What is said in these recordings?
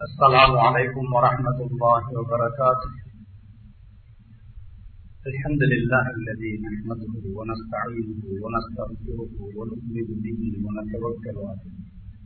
السلام عليكم ورحمة الله وبركاته الحمد لله الذي نحمده ونستعينه ونستغفره ونؤمن به ونتوكل عليه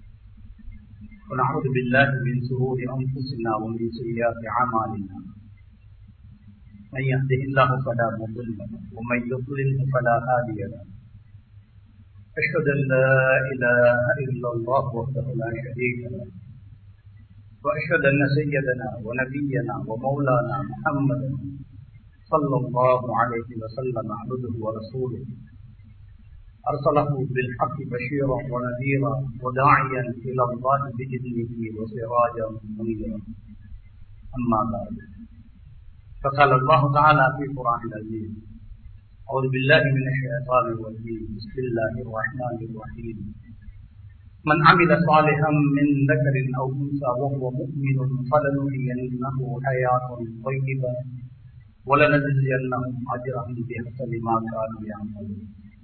ونعوذ بالله من شرور أنفسنا ومن سيئات أعمالنا من يهده الله فلا مضل له ومن يضلله فلا هادي له أشهد أن لا إله إلا الله وحده لا شريك له وأشهد أن سيدنا ونبينا ومولانا محمدا صلى الله عليه وسلم عبده ورسوله أرسله بالحق بشيرا ونذيرا وداعيا إلى الله بإذنه وسراجا منيرا أما بعد فقال الله تعالى في القرآن العزيز أعوذ بالله من الشيطان الرجيم بسم الله الرحمن الرحيم من عمل صالحا من ذكر أو أنثى وهو مؤمن فلنحيينه حياة طيبة ولنجزينهم أجرهم بأحسن ما كانوا يعملون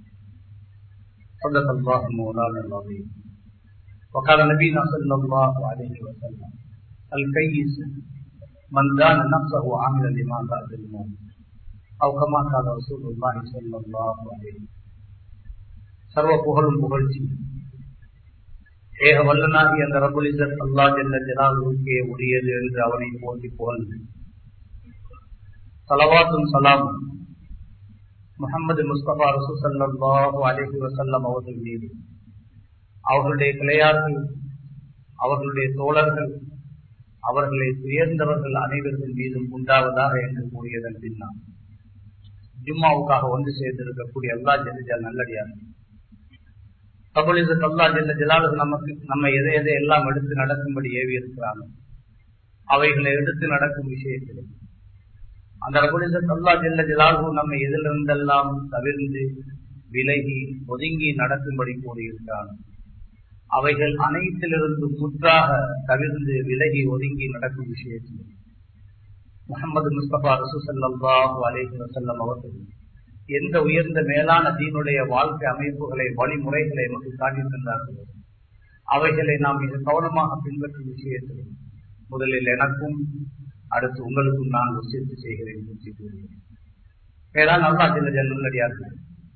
صدق الله مولانا العظيم وقال نبينا صلى الله عليه وسلم الكيس من دان نفسه عمل لما بعد الموت أو كما قال رسول الله صلى الله عليه وسلم சர்வ புகழும் புகழ்ச்சி ஏக வல்லனாகி அந்த ரபுலிசர் அல்லா ஜெல்ல ஜலாலுக்கே உரியது என்று அவனை போற்றி புகழ்ந்து சலவாத்தும் சலாமும் முகமது முஸ்தபா ரசூ சல்லாஹு அலிஹி வசல்லம் அவர்கள் மீது அவர்களுடைய கிளையார்கள் அவர்களுடைய தோழர்கள் அவர்களை உயர்ந்தவர்கள் அனைவர்கள் மீதும் உண்டாவதாக என்று கூறியதன் பின்னால் ஜும்மாவுக்காக ஒன்று சேர்ந்திருக்கக்கூடிய அல்லா ஜெல்லிஜால் நல்லடியார்கள் கபலிசத் அல்லா ஜெல்ல ஜலாலுக்கு நமக்கு நம்ம எதை எதை எல்லாம் எடுத்து நடக்கும்படி ஏவி இருக்கிறாங்க அவைகளை எடுத்து நடக்கும் விஷயத்தில் அந்த ரகுலிசத் அல்லா ஜெல்ல ஜலாலு நம்ம எதிலிருந்தெல்லாம் தவிர்ந்து விலகி ஒதுங்கி நடக்கும்படி கூறியிருக்கிறாங்க அவைகள் அனைத்திலிருந்து முற்றாக தவிர்ந்து விலகி ஒதுங்கி நடக்கும் விஷயத்தில் முகமது முஸ்தபா ரசூசல்லாஹு அலேஹி வசல்லம் அவர்கள் எந்த உயர்ந்த மேலான தீனுடைய வாழ்க்கை அமைப்புகளை வழிமுறைகளை நமக்கு காட்டி தந்தார்களோ அவைகளை நாம் மிக கவனமாக பின்பற்றும் விஷயத்தில் முதலில் எனக்கும் அடுத்து உங்களுக்கும் நான் வசித்து செய்கிறேன் என்று கூறுகிறேன் மேலான அல்லா ஜெல்ல ஜல்லடியார்கள்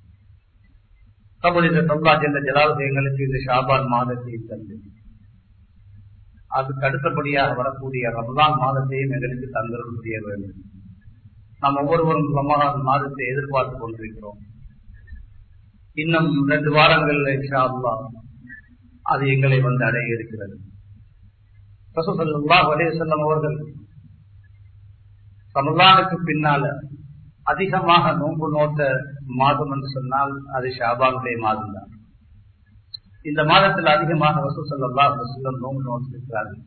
கபலித தல்லா ஜெல்ல ஜலால் எங்களுக்கு இந்த ஷாபான் மாதத்தை தந்து அதுக்கு அடுத்தபடியாக வரக்கூடிய ரம்லான் மாதத்தையும் எங்களுக்கு தந்தரும் புரிய வேண்டும் நாம் ஒவ்வொருவரும் ரமலான் மாதத்தை எதிர்பார்த்து கொண்டிருக்கிறோம் இன்னும் ரெண்டு வாரங்கள்ல இஷா அல்லா அது எங்களை வந்து அடைய இருக்கிறது ரசூசல்லா வலேசல்லம் அவர்கள் ரமலானுக்கு பின்னால அதிகமாக நோன்பு நோட்ட மாதம் என்று சொன்னால் அது ஷாபானுடைய மாதம் தான் இந்த மாதத்தில் அதிகமாக ரசூசல்லா செல்லம் நோன்பு நோட்டிருக்கிறார்கள்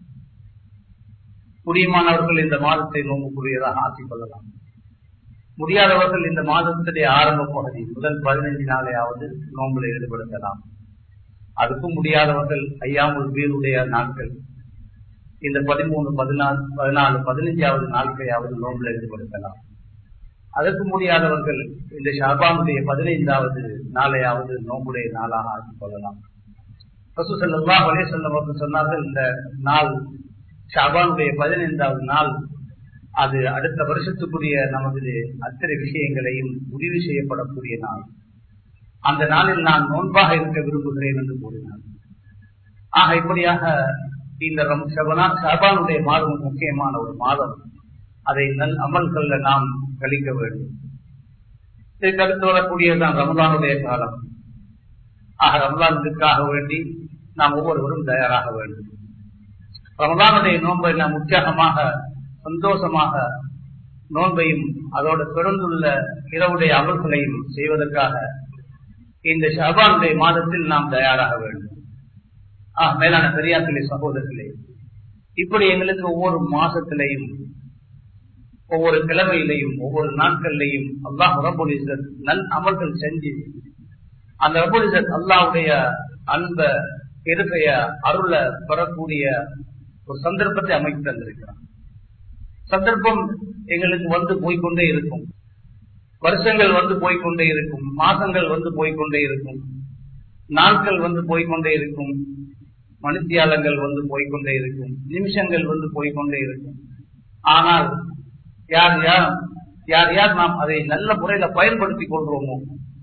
முடியுமானவர்கள் இந்த மாதத்தை நோன்புக்குரியதாக ஆக்கிக் கொள்ளலாம் முடியாதவர்கள் இந்த மாதத்துடைய ஆரம்ப பகுதி முதல் பதினைஞ்சு நாளையாவது நோன்புல ஈடுபடுத்தலாம் அதுக்கும் முடியாதவர்கள் ஐயாமுல் வீருடைய நாட்கள் இந்த பதிமூணு பதினாலு பதினாலு பதினைஞ்சாவது நாட்களையாவது நோன்புல ஈடுபடுத்தலாம் அதற்கு முடியாதவர்கள் இந்த ஷாபானுடைய பதினைந்தாவது நாளையாவது நோம்புடைய நாளாக ஆக்கிக் கொள்ளலாம் பசு செல்லா வலே செல்லம் சொன்னார்கள் இந்த நாள் ஷாபானுடைய பதினைந்தாவது நாள் அது அடுத்த வருஷத்துக்குரிய நமது அத்தனை விஷயங்களையும் முடிவு செய்யப்படக்கூடிய நாள் அந்த நாளில் நான் நோன்பாக இருக்க விரும்புகிறேன் என்று கூறினார் ஆக இப்படியாக இந்த ஷபானுடைய மாதம் முக்கியமான ஒரு மாதம் அதை நல் அமல்கள்ல நாம் கழிக்க வேண்டும் இதற்கு அடுத்து வரக்கூடியதுதான் ரமலானுடைய காலம் ஆக ரமலானுக்காக வேண்டி நாம் ஒவ்வொருவரும் தயாராக வேண்டும் ரமலானுடைய நோன்பை நாம் உற்சாகமாக சந்தோஷமாக நோன்பையும் அதோடு தொடர்ந்துள்ள இரவுடைய அமல்களையும் செய்வதற்காக இந்த ஷபானுடைய மாதத்தில் நாம் தயாராக வேண்டும் ஆஹ் மேலான பெரியார்களே சகோதரர்களே இப்படி எங்களுக்கு ஒவ்வொரு மாசத்திலையும் ஒவ்வொரு கிழமையிலையும் ஒவ்வொரு நாட்கள்லையும் அல்லாஹ் ரபுலிசத் நல் அமல்கள் செஞ்சு அந்த ரபுலிசத் அல்லாவுடைய அன்ப இருக்கைய அருள பெறக்கூடிய ஒரு சந்தர்ப்பத்தை அமைத்து தந்திருக்கிறான் சந்தர்ப்பம் எங்களுக்கு வந்து போய்கொண்டே இருக்கும் வருஷங்கள் வந்து போய்கொண்டே இருக்கும் மாசங்கள் வந்து போய்கொண்டே இருக்கும் நாட்கள் வந்து போய்கொண்டே இருக்கும் மணித்தியாலங்கள் வந்து போய்கொண்டே இருக்கும் நிமிஷங்கள் வந்து போய்கொண்டே இருக்கும் ஆனால் யார் யார் யார் யார் நாம் அதை நல்ல முறையில பயன்படுத்திக் கொள்வோமோ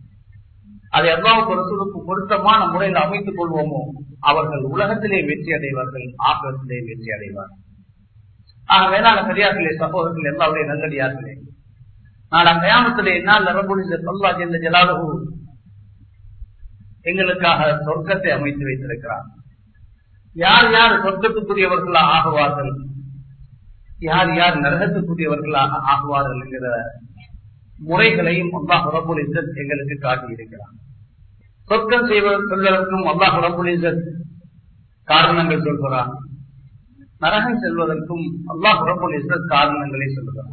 அதை அல்லாவுக்கு ரசூலுக்கு பொருத்தமான முறையில் அமைத்துக் கொள்வோமோ அவர்கள் உலகத்திலே வெற்றி அடைவார்கள் ஆபத்திலே வெற்றி அடைவார்கள் ஆக வேளாண் பெரியார்களே சகோதரர்கள் எல்லாருடைய நல்லடியார்களே நாளா கயாமத்திலே என்னால் ரபுலிச சொல்லா என்ற ஜலாலகு எங்களுக்காக சொர்க்கத்தை அமைத்து வைத்திருக்கிறார் யார் யார் சொர்க்கத்துக்குரியவர்களாக ஆகுவார்கள் யார் யார் நரகத்துக்குரியவர்களாக ஆகுவார்கள் என்கிற முறைகளையும் அல்லாஹ் ரபுல் இசத் எங்களுக்கு காட்டியிருக்கிறார் சொர்க்கம் செய்வதற்கும் அல்லாஹ் ரபுல் இசத் காரணங்கள் சொல்கிறான் நரகம் செல்வதற்கும் அல்லாஹ் ரபுல் இசத் காரணங்களை சொல்கிறான்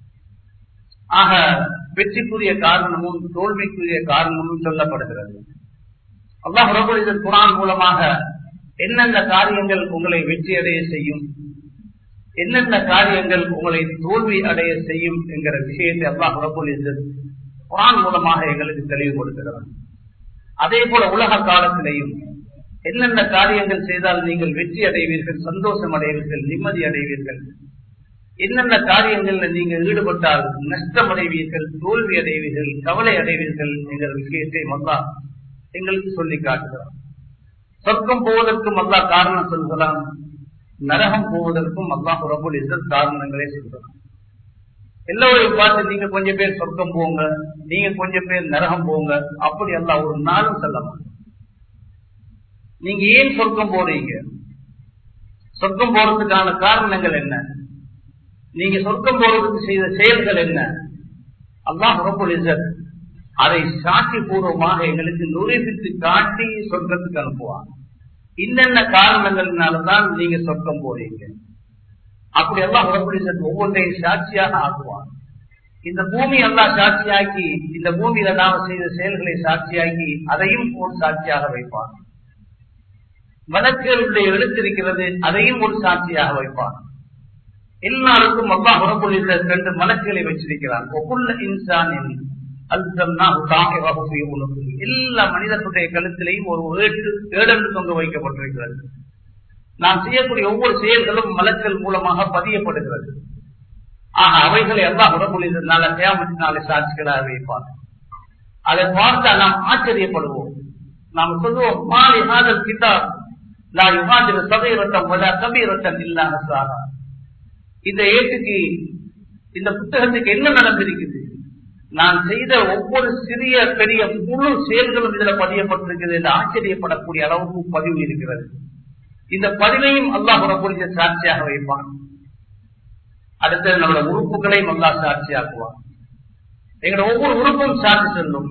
ஆக வெற்றிக்குரிய காரணமும் தோல்விக்குரிய காரணமும் சொல்லப்படுகிறது அல்லாஹ் ரபுல் இசத் குரான் மூலமாக என்னென்ன காரியங்கள் உங்களை வெற்றி அடைய செய்யும் என்னென்ன காரியங்கள் உங்களை தோல்வி அடைய செய்யும் என்கிற விஷயத்தை அல்லாஹ் ரபுல் குரான் மூலமாக எங்களுக்கு தெளிவுபடுத்துகிறார் அதே போல உலக காலத்திலேயும் என்னென்ன காரியங்கள் செய்தால் நீங்கள் வெற்றி அடைவீர்கள் சந்தோஷம் அடைவீர்கள் நிம்மதி அடைவீர்கள் என்னென்ன காரியங்கள்ல நீங்கள் ஈடுபட்டால் நஷ்டம் அடைவீர்கள் தோல்வி அடைவீர்கள் கவலை அடைவீர்கள் என்கிற விஷயத்தை மல்லா எங்களுக்கு சொல்லி காட்டுகிறார் சொர்க்கம் போவதற்கும் அல்லா காரணம் சொல்கிறான் நரகம் போவதற்கும் அல்லாஹ் ரபுல் இசத் காரணங்களே சொல்றான் எல்லோரையும் பார்த்து நீங்க கொஞ்சம் பேர் சொர்க்கம் போங்க நீங்க கொஞ்சம் பேர் நரகம் போங்க அப்படி அல்ல ஒரு நாளும் சொல்லலாம் நீங்க ஏன் சொர்க்கம் போறீங்க சொர்க்கம் போறதுக்கான காரணங்கள் என்ன நீங்க சொர்க்கம் போறதுக்கு செய்த செயல்கள் என்ன அல்லாஹ் ரபுல் இசத் அதை சாட்சி பூர்வமாக எங்களுக்கு நுரைப்பித்து காட்டி சொர்க்கத்துக்கு அனுப்புவாங்க இன்னென்ன காரணங்களினால்தான் நீங்க சொர்க்கம் போறீங்க அப்படி எல்லாம் ஒவ்வொன்றையும் சாட்சியாக ஆக்குவான் இந்த பூமி எல்லாம் சாட்சியாக்கி இந்த பூமியில நாம செய்த செயல்களை சாட்சியாக்கி அதையும் ஒரு சாட்சியாக வைப்பான் வழக்குகளுடைய எழுத்திருக்கிறது அதையும் ஒரு சாட்சியாக வைப்பான் எல்லாருக்கும் அல்லா உறப்புள்ள ரெண்டு மலக்குகளை வச்சிருக்கிறான் ஒவ்வொரு இன்சானின் எல்லா மனிதனுடைய கழுத்திலையும் ஒரு ஏட்டு ஏடென்று தொங்க வைக்கப்பட்டிருக்கிறது நாம் செய்யக்கூடிய ஒவ்வொரு செயல்களும் மலக்கள் மூலமாக பதியப்படுகிறது ஆக அவைகளை எல்லாம் உடம்புலினால தேமத்தினாலே சாட்சிகளாக வைப்பார் அதை பார்த்தா நாம் ஆச்சரியப்படுவோம் நாம் சொல்லுவோம் மாலை ஆதல் கிட்டார் நான் யுகாந்திர சபைரத்தம் வட கபீரத்தம் இல்லாத சாரா இந்த ஏட்டுக்கு இந்த புத்தகத்துக்கு என்ன நடந்திருக்குது நான் செய்த ஒவ்வொரு சிறிய பெரிய முழு செயல்களும் இதுல பதியப்பட்டிருக்கிறது என்று ஆச்சரியப்படக்கூடிய அளவுக்கு பதிவு இருக்கிறது இந்த பதிவையும் அல்லாஹ் புறப்புரிச்ச சாட்சியாக வைப்பான் அடுத்தது நம்மளோட உறுப்புகளையும் அல்லா சாட்சியாக்குவான் எங்களோட ஒவ்வொரு உறுப்பும் சாட்சி சொல்லும்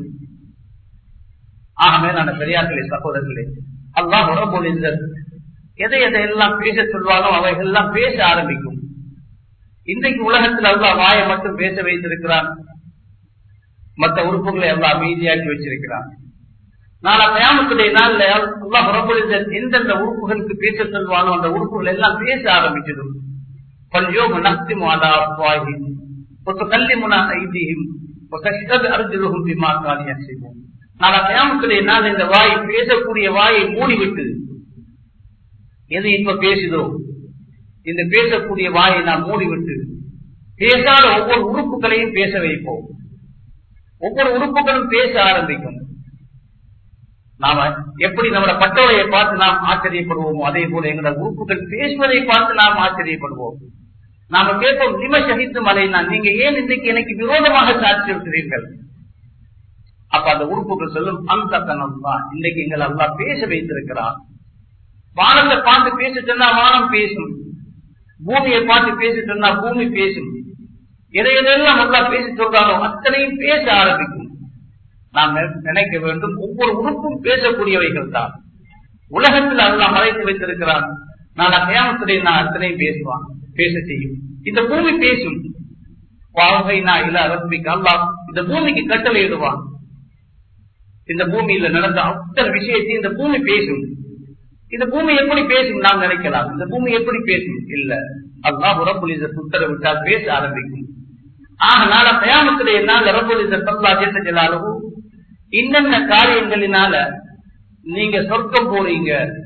ஆகவே நான் பெரியார்களே சகோதரர்களே அல்லாஹ் உறப்பொழிந்தர் எதை எதையெல்லாம் பேச சொல்வானோ அவைகள் எல்லாம் பேச ஆரம்பிக்கும் இன்றைக்கு உலகத்தில் அல்லாஹ் வாயை மட்டும் பேச வைத்திருக்கிறான் மற்ற உறுப்புகளை எல்லாம் அமைதியாக்கி வச்சிருக்கிறான் நாளை கயாமத்துடைய நாள்ல அல்லாஹ் ரபுலிசன் எந்தெந்த உறுப்புகளுக்கு பேச சொல்வானோ அந்த உறுப்புகள் எல்லாம் பேச ஆரம்பிச்சதும் பல்யோம் நக்தி மாதா அப்பாஹி ஒத்த கல்வி முனா ஐதீகம் அருந்திருகும் பிமா காலியா செய்வோம் நாளை கயாமத்துடைய நாள் இந்த வாய் பேசக்கூடிய வாயை மூடிவிட்டு எது இப்ப பேசுதோ இந்த பேசக்கூடிய வாயை நாம் மூடிவிட்டு பேசாத ஒவ்வொரு உறுப்புகளையும் பேச வைப்போம் ஒவ்வொரு உறுப்புகளும் பேச ஆரம்பிக்கும் நாம எப்படி நம்மளோட பட்டோலையை பார்த்து நாம் ஆச்சரியப்படுவோமோ அதே போல எங்களோட உறுப்புகள் பேசுவதை பார்த்து நாம் ஆச்சரியப்படுவோம் நாம கேட்போம் நிம சகித்து மலைனா நீங்க ஏன் இன்றைக்கு எனக்கு விரோதமாக சாட்சி இருக்கிறீர்கள் அப்ப அந்த உறுப்புகள் சொல்லும் அந்த கணம் தான் இன்றைக்கு எங்களை அல்லா பேச வைத்திருக்கிறார் வானத்தை பார்த்து பேச சொன்னா வானம் பேசும் பூமியை பார்த்து பேச சொன்னா பூமி பேசும் எதை எதையெல்லாம் நல்லா பேசி சொல்றாரோ அத்தனையும் பேச ஆரம்பிக்கும் நாம் நினைக்க வேண்டும் ஒவ்வொரு உறுப்பும் பேசக்கூடியவைகள் தான் உலகத்தில் அதெல்லாம் மறைத்து வைத்திருக்கிறான் நான் அகையாமத்துடைய நான் அத்தனையும் பேசுவான் பேச செய்யும் இந்த பூமி பேசும் வாழ்கை நான் இல்ல அரபிக்கு அல்லா இந்த பூமிக்கு கட்டளையிடுவான் இந்த பூமியில நடந்த அத்தனை விஷயத்தையும் இந்த பூமி பேசும் இந்த பூமி எப்படி பேசும் நாம் நினைக்கலாம் இந்த பூமி எப்படி பேசும் இல்ல அல்லாஹ் உரப்புலிச உத்தரவிட்டால் பேச ஆரம்பிக்கும் ஆக நாள கயாமத்துடைய நாள் ரபுலிச தல்லா ஜெல்லாலும் இன்னென்ன காரியங்களினால நீங்க சொர்க்கம் போறீங்க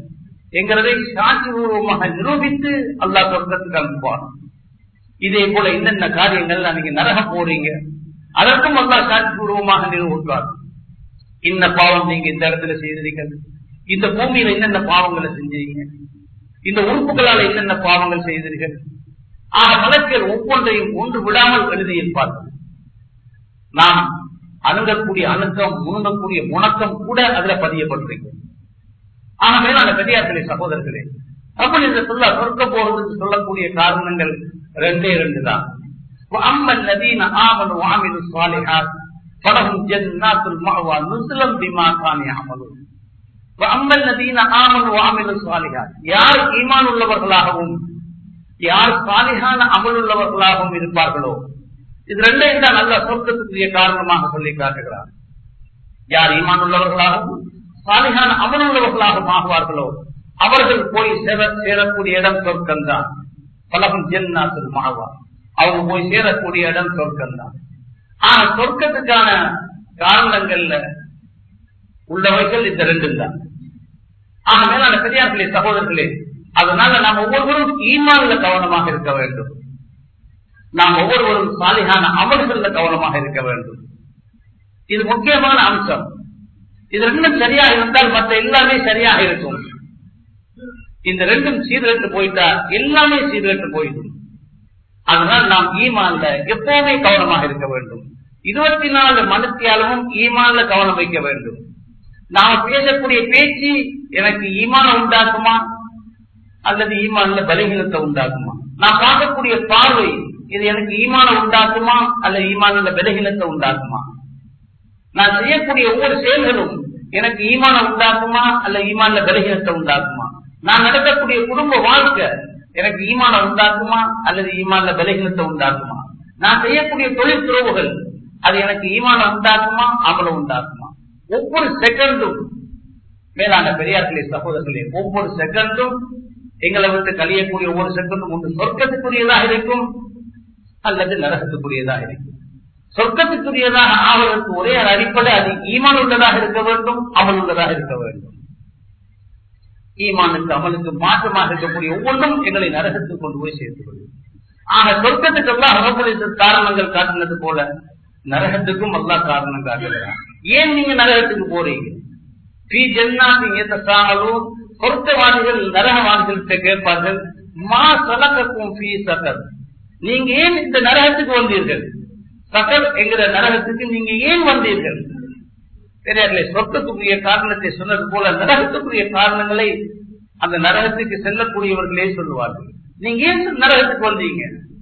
என்கிறதை சாட்சி பூர்வமாக நிரூபித்து அல்லாஹ் சொர்க்கத்துக்கு அனுப்புவார் இதே போல என்னென்ன காரியங்கள் நீங்க நரகம் போறீங்க அதற்கும் அல்லாஹ் சாட்சி பூர்வமாக நிரூபிப்பார் இந்த பாவம் நீங்க இந்த இடத்துல செய்திருக்கிறது இந்த பூமியில என்னென்ன பாவங்களை செஞ்சீங்க இந்த உறுப்புகளால் என்னென்ன பாவங்கள் செய்தீர்கள் ஆக மலக்கள் ஒவ்வொன்றையும் ஒன்று விடாமல் எழுதியிருப்பார்கள் நாம் அணுகக்கூடிய அணுக்கம் முணுங்கக்கூடிய முணக்கம் கூட அதுல பதியப்பட்டிருக்கும் ஆகவே அந்த பெரியார்களே சகோதரர்களே அப்படி இந்த சொல்ல சொர்க்க போறதுக்கு சொல்லக்கூடிய காரணங்கள் ரெண்டே ரெண்டு தான் அம்மன் நதீன ஆமனு ஆமினு சாலிஹாத் பலகும் ஜன்னாத்துல் மஅவா நுஸ்லம் பிமா கான் யஅமலூன் அம்மன் நதீன ஆமனு ஆமினு சாலிஹாத் யார் ஈமான் உள்ளவர்களாகவும் யார் சாலிஹான அமல் உள்ளவர்களாகவும் இருப்பார்களோ இது ரெண்டையும் தான் நல்ல சொர்க்கத்துக்குரிய காரணமாக சொல்லி காட்டுகிறார் யார் ஈமான் உள்ளவர்களாகவும் சாலிகான அமல் உள்ளவர்களாகவும் ஆகுவார்களோ அவர்கள் போய் சேர சேரக்கூடிய இடம் சொர்க்கம் தான் பலகம் ஜென்னாத்தில் மாவா அவங்க போய் சேரக்கூடிய இடம் சொர்க்கம் தான் ஆனா சொர்க்கத்துக்கான காரணங்கள்ல உள்ளவைகள் இந்த ரெண்டும் தான் ஆக மேலான பெரியார்களே சகோதரர்களே அதனால நாம் ஒவ்வொருவரும் ஈமான்ல கவனமாக இருக்க வேண்டும் நாம் ஒவ்வொருவரும் சாலிகான அமல்கள்ல கவனமாக இருக்க வேண்டும் இது முக்கியமான அம்சம் இது ரெண்டும் சரியாக இருந்தால் மற்ற எல்லாமே சரியாக இருக்கும் இந்த ரெண்டும் சீர்கட்டு போயிட்டா எல்லாமே சீர்கட்டு போயிடும் அதனால் நாம் ஈமான்ல எப்பவுமே கவனமாக இருக்க வேண்டும் இருபத்தி நாலு மனத்தியாலும் ஈமான்ல கவனம் வைக்க வேண்டும் நாம பேசக்கூடிய பேச்சு எனக்கு ஈமான உண்டாக்குமா அல்லது ஈமான்ல பலகீனத்தை உண்டாக்குமா நான் பார்க்கக்கூடிய பார்வை இது எனக்கு ஈமான உண்டாக்குமா அல்லது ஈமான்ல பலகீனத்தை உண்டாக்குமா நான் செய்யக்கூடிய ஒவ்வொரு செயல்களும் எனக்கு ஈமான உண்டாக்குமா அல்ல ஈமான்ல பலகீனத்தை உண்டாக்குமா நான் நடக்கக்கூடிய குடும்ப வாழ்க்கை எனக்கு ஈமான உண்டாக்குமா அல்லது ஈமான்ல பலகீனத்தை உண்டாக்குமா நான் செய்யக்கூடிய தொழில் துறவுகள் அது எனக்கு ஈமான உண்டாக்குமா அமல உண்டாக்குமா ஒவ்வொரு செகண்டும் மேலான பெரியார்களே சகோதரர்களே ஒவ்வொரு செகண்டும் எங்களை விட்டு கழியக்கூடிய ஒவ்வொரு செகண்டும் ஒன்று சொர்க்கத்துக்குரியதாக இருக்கும் அல்லது நரகத்துக்குரியதாக இருக்கும் சொர்க்கத்துக்குரியதாக ஆவதற்கு ஒரே அடிப்படை அது ஈமான் உள்ளதாக இருக்க வேண்டும் அமல் உள்ளதாக இருக்க வேண்டும் ஈமானுக்கு அமலுக்கு மாற்றமாக இருக்கக்கூடிய ஒவ்வொன்றும் எங்களை நரகத்துக்கு கொண்டு போய் சேர்த்துக்கொள்ளும் ஆக சொர்க்கத்துக்கு எல்லாம் அகப்படுத்த காரணங்கள் காட்டினது போல நரகத்துக்கும் எல்லா காரணம் காட்டுகிறான் ஏன் நீங்க நரகத்துக்கு போறீங்க பி ஜென்னாத்தின் சாகலும் சொர்க்கவாதிகள் நரகவாதிகள்கிட்ட கேட்பார்கள் மா சலக்கக்கும் பி சக்கர் நீங்க ஏன் இந்த நரகத்துக்கு வந்தீர்கள் சக்கர் என்கிற நரகத்துக்கு நீங்க ஏன் வந்தீர்கள் தெரியாதுல சொர்க்கத்துக்குரிய காரணத்தை சொன்னது போல நரகத்துக்குரிய காரணங்களை அந்த நரகத்துக்கு செல்லக்கூடியவர்களே சொல்லுவார்கள் நீங்க ஏன் நரகத்துக்கு வந்தீங்க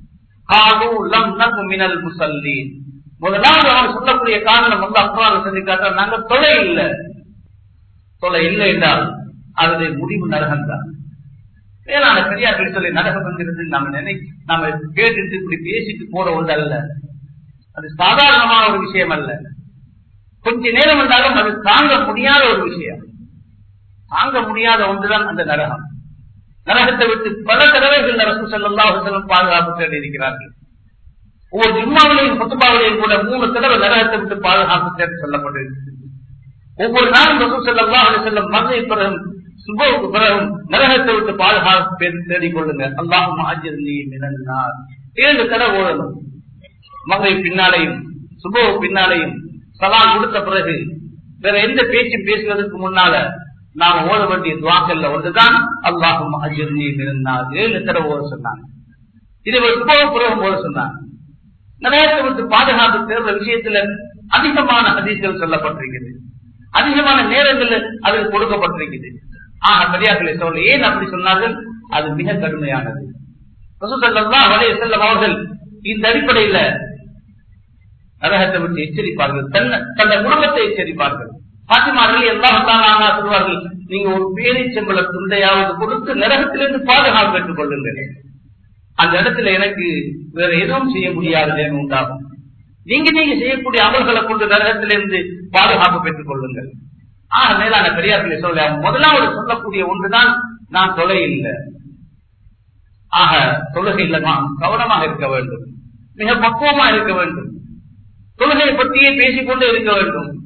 மினல் முசல்லி முதலாவது அவர் சொல்லக்கூடிய காரணம் வந்து அப்புறம் சொல்லி காட்ட நாங்க தொலை இல்லை தொலை இல்லை என்றால் அதனுடைய முடிவு நரகம் தான் மேலான பெரியார்கள் சொல்லி நரகம் வந்திருந்து நாம நினை நாம கேட்டுட்டு இப்படி பேசிட்டு போற ஒன்று அல்ல அது சாதாரணமான ஒரு விஷயம் அல்ல கொஞ்ச நேரம் வந்தாலும் அது தாங்க முடியாத ஒரு விஷயம் தாங்க முடியாத ஒன்றுதான் அந்த நரகம் நரகத்தை விட்டு பல தடவைகள் நரசு செல்லம் பாதுகாப்பு தேடி இருக்கிறார்கள் ஒவ்வொரு ஜும்மாவிலையும் சொத்துபாவிலையும் கூட மூணு தடவை நரகத்தை விட்டு பாதுகாப்பு தேடி சொல்லப்பட்டிருக்கு ஒவ்வொரு நாளும் ரசூ செல்லா செல்லும் மதுரை பிறகும் சுபோவுக்கு பிறகும் நரகத்தை விட்டு பாதுகாப்பு தேடிக் கொள்ளுங்க அல்லாஹும் ஆஜர் நீ மினன்னார் ஏழு தடவை ஓடணும் மகை பின்னாலையும் சுபோவு பின்னாலையும் சலாம் கொடுத்த பிறகு வேற எந்த பேச்சும் பேசுவதற்கு முன்னால நாம ஓத வேண்டிய துவாக்கல்ல ஒன்றுதான் அல்லாஹும் அஜர் நீ மினன்னார் ஏழு தடவை ஓட சொன்னாங்க இது சுபோவு பிறகும் ஓட சொன்னாங்க நரகத்தை விட்டு பாதுகாப்பு தேர்ந்த விஷயத்துல அதிகமான அதிசயம் சொல்லப்பட்டிருக்கிறது அதிகமான நேரங்கள் அதில் கொடுக்கப்பட்டிருக்குது ஆக பெரியார்களை சொல்ல ஏன் அப்படி சொன்னார்கள் அது மிக கடுமையானது வலைய செல்லம் அவர்கள் இந்த அடிப்படையில நரகத்தை விட்டு எச்சரிப்பார்கள் தன்னை தன்னை குடும்பத்தை எச்சரிப்பார்கள் பாத்திமார்கள் எல்லாம் சொல்வார்கள் நீங்க ஒரு பேரிச்சம்பள துண்டையாவது கொடுத்து நரகத்திலிருந்து பாதுகாப்பு பெற்றுக் கொள்ளுங்கள் அந்த இடத்துல எனக்கு வேற எதுவும் செய்ய முடியாது உண்டாகும் நீங்க நீங்க செய்யக்கூடிய அமல்களை கொண்டு நரகத்திலிருந்து பாதுகாப்பு பெற்றுக் கொள்ளுங்கள் ஆக மேலான பெரியார்களை சொல்ல முதலாவது சொல்லக்கூடிய ஒன்றுதான் நான் தொலை இல்லை ஆக தொழுகையில் நாம் கவனமாக இருக்க வேண்டும் மிக பக்குவமாக இருக்க வேண்டும் தொழுகையை பற்றியே பேசிக்கொண்டே இருக்க வேண்டும்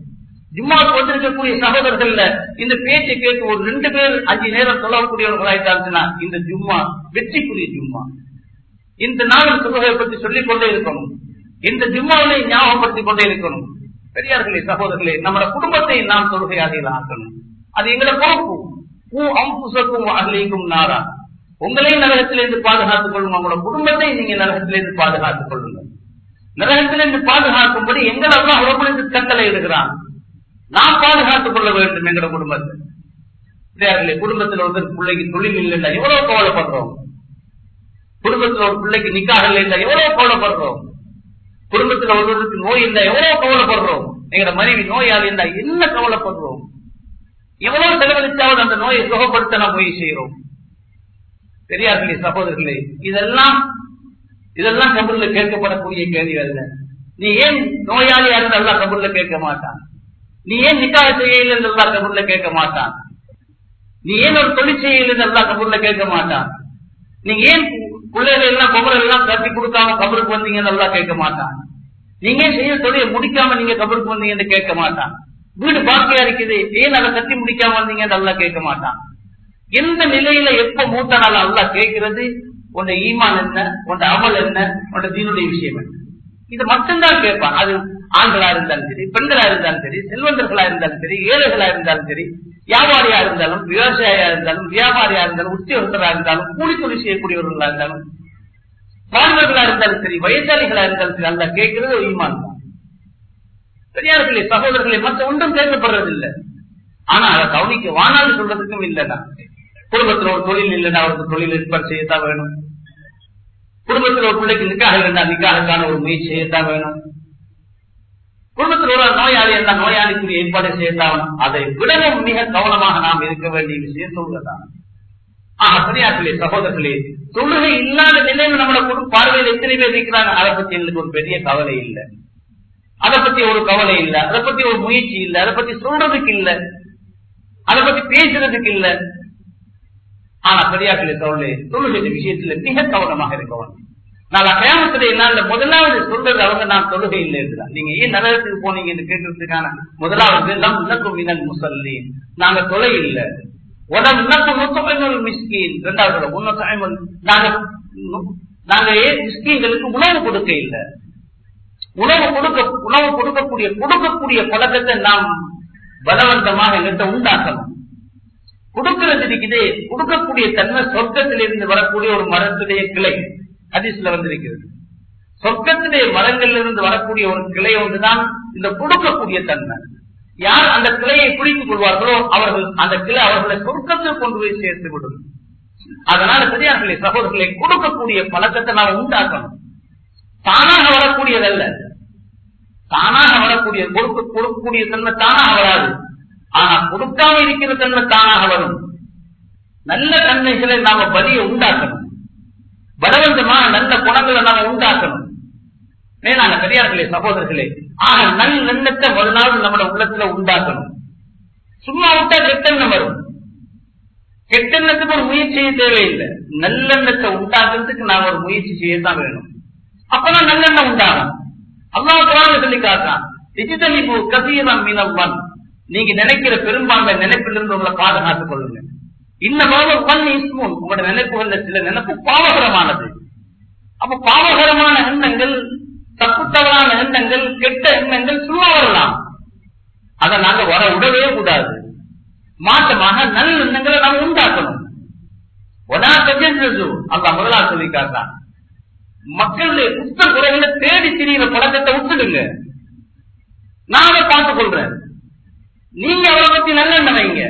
ஜும்மாவுக்கு வந்திருக்கக்கூடிய சகோதரர்கள்ல இந்த பேச்சை கேட்டு ஒரு ரெண்டு பேர் அஞ்சு நேரம் சொல்லக்கூடியவர்களாயிட்டாச்சுன்னா இந்த ஜும்மா வெற்றிக்குரிய ஜும்மா இந்த நாள் தொழுகை பற்றி சொல்லிக் கொண்டே இருக்கணும் இந்த ஜும்மாவிலே ஞாபகப்படுத்திக் கொண்டே இருக்கணும் பெரியார்களே சகோதரர்களே நம்மளோட குடும்பத்தை நாம் தொழுகையாக ஆக்கணும் அது எங்களை பொறுப்பு பூ அம்புசக்கும் அகலிக்கும் நாரா உங்களையும் நரகத்திலிருந்து பாதுகாத்துக் கொள்ளுங்க உங்களோட குடும்பத்தை நீங்க நரகத்திலிருந்து பாதுகாத்துக் கொள்ளுங்க நரகத்திலிருந்து பாதுகாக்கும்படி எங்கள் அல்லா உடம்புக்கு கட்டளை இடுகிறான் நாம் பாதுகாத்துக் கொள்ள வேண்டும் எங்களோட குடும்பத்தை பெரியார்களே குடும்பத்தில் ஒருத்தர் பிள்ளைக்கு தொழில் இல்லைன்னா எவ்வளவு கவலைப்படுறோம் குடும்பத்தில் ஒரு பிள்ளைக்கு நிக்காக இல்லை எவ்வளவு கவலைப்படுறோம் குடும்பத்தில் ஒருவருக்கு நோய் இல்லை எவ்வளவு கவலைப்படுறோம் எங்களோட மனைவி நோயாளி இருந்தா என்ன கவலைப்படுறோம் எவ்வளவு செலவழிச்சாவது அந்த நோயை சுகப்படுத்த நாம் முயற்சி செய்கிறோம் பெரியார்களே சகோதரர்களே இதெல்லாம் இதெல்லாம் கபூர்ல கேட்கப்படக்கூடிய கேள்வி அல்ல நீ ஏன் நோயாளியா இருந்தா கபூர்ல கேட்க மாட்டான் நீ ஏன் நிக்காக செய்யல இருந்தா கபூர்ல கேட்க மாட்டான் நீ ஏன் ஒரு தொழில் செய்யல இருந்தா கபூர்ல கேட்க மாட்டான் நீங்க ஏன் பிள்ளைகள் எல்லாம் குமரல் எல்லாம் கட்டி கொடுக்காம கபருக்கு வந்தீங்கன்னு நல்லா கேட்க மாட்டான் நீங்க ஏன் செய்ய தொழிலை முடிக்காம நீங்க கபருக்கு வந்தீங்கன்னு கேட்க மாட்டான் வீடு பாக்கியா இருக்குது ஏன் அதை கட்டி முடிக்காம வந்தீங்கன்னு நல்லா கேட்க மாட்டான் எந்த நிலையில எப்ப மூத்தனால அல்லா கேட்கிறது உன்ட ஈமான் என்ன உன்ட அமல் என்ன உன்ட தீனுடைய விஷயம் என்ன இது மட்டும்தான் கேட்பான் அது ஆண்களா இருந்தாலும் சரி பெண்களா இருந்தாலும் சரி செல்வந்தர்களா இருந்தாலும் சரி ஏழைகளா இருந்தாலும் சரி வியாபாரியா இருந்தாலும் விவசாயியா இருந்தாலும் வியாபாரியா இருந்தாலும் உத்தியோகத்தரா இருந்தாலும் கூலி தொழில் செய்யக்கூடியவர்களா இருந்தாலும் மாணவர்களா இருந்தாலும் சரி வயசாளிகளா இருந்தாலும் சரி அல்ல கேட்கிறது ஒரு ஈமான் தான் பெரியார்களே சகோதரர்களே மற்ற ஒன்றும் கேட்கப்படுறதில்லை ஆனா அதை கவனிக்க வானாலும் சொல்றதுக்கும் இல்லைன்னா குடும்பத்துல ஒரு தொழில் இல்லைன்னா அவருக்கு தொழில் ஏற்பாடு செய்யத்தான் வேணும் குடும்பத்தில் ஒரு பிள்ளைக்கு நிக்காக இருந்தா நிக்காகக்கான ஒரு முயற்சி செய்யத்தான் வேணும் குடும்பத்தில் ஒரு நோயாளி இருந்தா நோயாளிக்குரிய ஏற்பாடு செய்யத்தான் வேணும் அதை விடவும் மிக கவனமாக நாம் இருக்க வேண்டிய விஷயம் சொல்றதான் ஆஹ் பெரியார்களே சகோதரர்களே தொழுகை இல்லாத நிலையில் நம்மளோட குடும்ப பார்வையில் எத்தனை பேர் இருக்கிறாங்க அதை பத்தி எங்களுக்கு ஒரு பெரிய கவலை இல்லை அதை பத்தி ஒரு கவலை இல்ல அதை பத்தி ஒரு முயற்சி இல்ல அதை பத்தி சொல்றதுக்கு இல்ல அதை பத்தி பேசுறதுக்கு இல்ல ஆனா பெரியார்களே தோழே தொழுகை விஷயத்துல மிக கவனமாக இருக்கணும் நான் கயாமத்துடைய நாள்ல முதலாவது சொல்றது அவங்க நான் தொழுகை இல்லை இருக்கிறான் நீங்க ஏன் நரகத்துக்கு போனீங்கன்னு கேட்கறதுக்கான முதலாவது நம் இலக்கும் மினல் முசல்லி நாங்க தொலை இல்லை உடல் இலக்கு முத்தமைமல் மிஸ்கீன் இரண்டாவது உன்னதமைமல் நாங்க நாங்க ஏன் மிஸ்கீன்களுக்கு உணவு கொடுக்க இல்லை உணவு கொடுக்க உணவு கொடுக்கக்கூடிய கொடுக்கக்கூடிய பழக்கத்தை நாம் பலவந்தமாக எங்கிட்ட உண்டாக்கணும் கொடுக்கிறது இருக்குது கொடுக்கக்கூடிய தன்மை சொர்க்கத்திலிருந்து வரக்கூடிய ஒரு மரத்துடைய கிளை அதிசல வந்திருக்கிறது சொர்க்கத்துடைய மரங்களில் இருந்து வரக்கூடிய ஒரு கிளை ஒன்றுதான் இந்த கொடுக்கக்கூடிய தன்மை யார் அந்த கிளையை பிடித்துக் கொள்வார்களோ அவர்கள் அந்த கிளை அவர்களை சொர்க்கத்தில் கொண்டு போய் சேர்த்து விடும் அதனால பெரியார்களே சகோதரர்களை கொடுக்கக்கூடிய பழக்கத்தை நாம் உண்டாக்கணும் தானாக வரக்கூடியதல்ல தானாக வரக்கூடிய கொடுக்க கொடுக்கக்கூடிய தன்மை தானாக வராது ஆனா கொடுக்காம இருக்கிற தன்மை தானாக வரும் நல்ல தன்மைகளை நாம வலிய உண்டாக்கணும் பலவந்தமான நல்ல குணங்களை நாம உண்டாக்கணும் மேலான பெரியார்களே சகோதரர்களே ஆக நல் எண்ணத்தை முதலாவது நம்மளோட உள்ளத்துல உண்டாக்கணும் சும்மா விட்டா கெட்டெண்ணம் வரும் கெட்டெண்ணத்துக்கு ஒரு முயற்சி செய்ய தேவையில்லை நல்லெண்ணத்தை உண்டாக்குறதுக்கு நாம ஒரு முயற்சி செய்யத்தான் வேணும் அப்பதான் நல்லெண்ணம் உண்டாகும் அல்லாஹ் குரான் சொல்லி காட்டான் டிஜிட்டலிபு கசீரம் மீனவன் நீங்க நினைக்கிற பெரும்பான்மை நினைப்பிலிருந்து உங்களை பாதுகாத்துக் கொள்ளுங்க இன்னமாக ஒன் இஸ்மூன் உங்களோட நினைப்புகள்ல சில நினைப்பு பாவகரமானது அப்ப பாவகரமான எண்ணங்கள் தப்பு தவறான எண்ணங்கள் கெட்ட எண்ணங்கள் சும்மா வரலாம் அதை நாங்க வர விடவே கூடாது மாற்றமாக நல்ல எண்ணங்களை நாம் உண்டாக்கணும் ஒனா தெரிஞ்சது அந்த முதலா சொல்லி காட்டான் மக்களுடைய குத்த குறைகளை தேடி திரிகிற பழக்கத்தை விட்டுடுங்க நான் அதை பார்த்துக் கொள்றேன் நீங்க அவரை பத்தி நல்லெண்ண வைங்க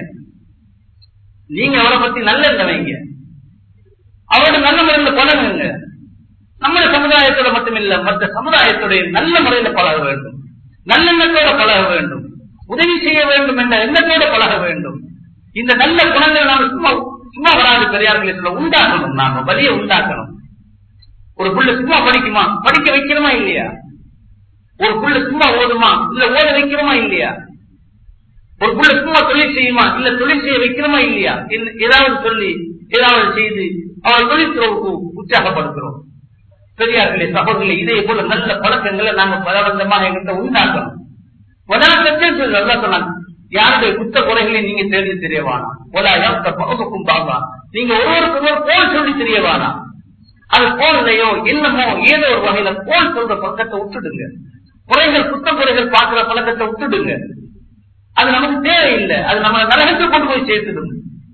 நீங்க அவரை பத்தி நல்லெண்ண வைங்க அவரோட நல்ல முறையில் பழகுங்க நம்ம சமுதாயத்தோட மட்டுமில்ல மற்ற சமுதாயத்துடைய நல்ல முறையில பழக வேண்டும் நல்லெண்ணத்தோட பழக வேண்டும் உதவி செய்ய வேண்டும் என்ற எண்ணத்தோட பழக வேண்டும் இந்த நல்ல குணங்களை நாம சும்மா சும்மா வராது பெரியார்களை சொல்ல உண்டாக்கணும் நாம வலிய உண்டாக்கணும் ஒரு புள்ள சும்மா படிக்குமா படிக்க வைக்கிறோமா இல்லையா ஒரு புள்ள சும்மா ஓதுமா இல்ல ஓத வைக்கிறோமா இல்லையா ஒரு புள்ள சும்மா தொழில் செய்யுமா இல்ல தொழில் செய்ய வைக்கிறோமா இல்லையா ஏதாவது சொல்லி ஏதாவது செய்து அவள் தொழில் துறவுக்கு உற்சாகப்படுத்துறோம் பெரியார்களே சகோதரர்களே இதே போல நல்ல பழக்கங்களை நாங்க பலவந்தமாக எங்கிட்ட உண்டாக்கணும் நல்லா சொன்னாங்க யாருடைய குத்த குறைகளை நீங்க தேடி தெரியவானா ஒலா யாத்த பகுக்கும் பாபா நீங்க ஒருவருக்கு ஒருவர் போல் சொல்லி தெரியவானா அது போலையோ என்னமோ ஏதோ ஒரு வகையில போல் சொல்ற பழக்கத்தை விட்டுடுங்க குறைகள் குத்த குறைகள் பார்க்கிற பழக்கத்தை விட்டுடுங்க அது நமக்கு தேவையில்லை அது நம்ம நரகத்தை கொண்டு போய் சேர்த்துடும்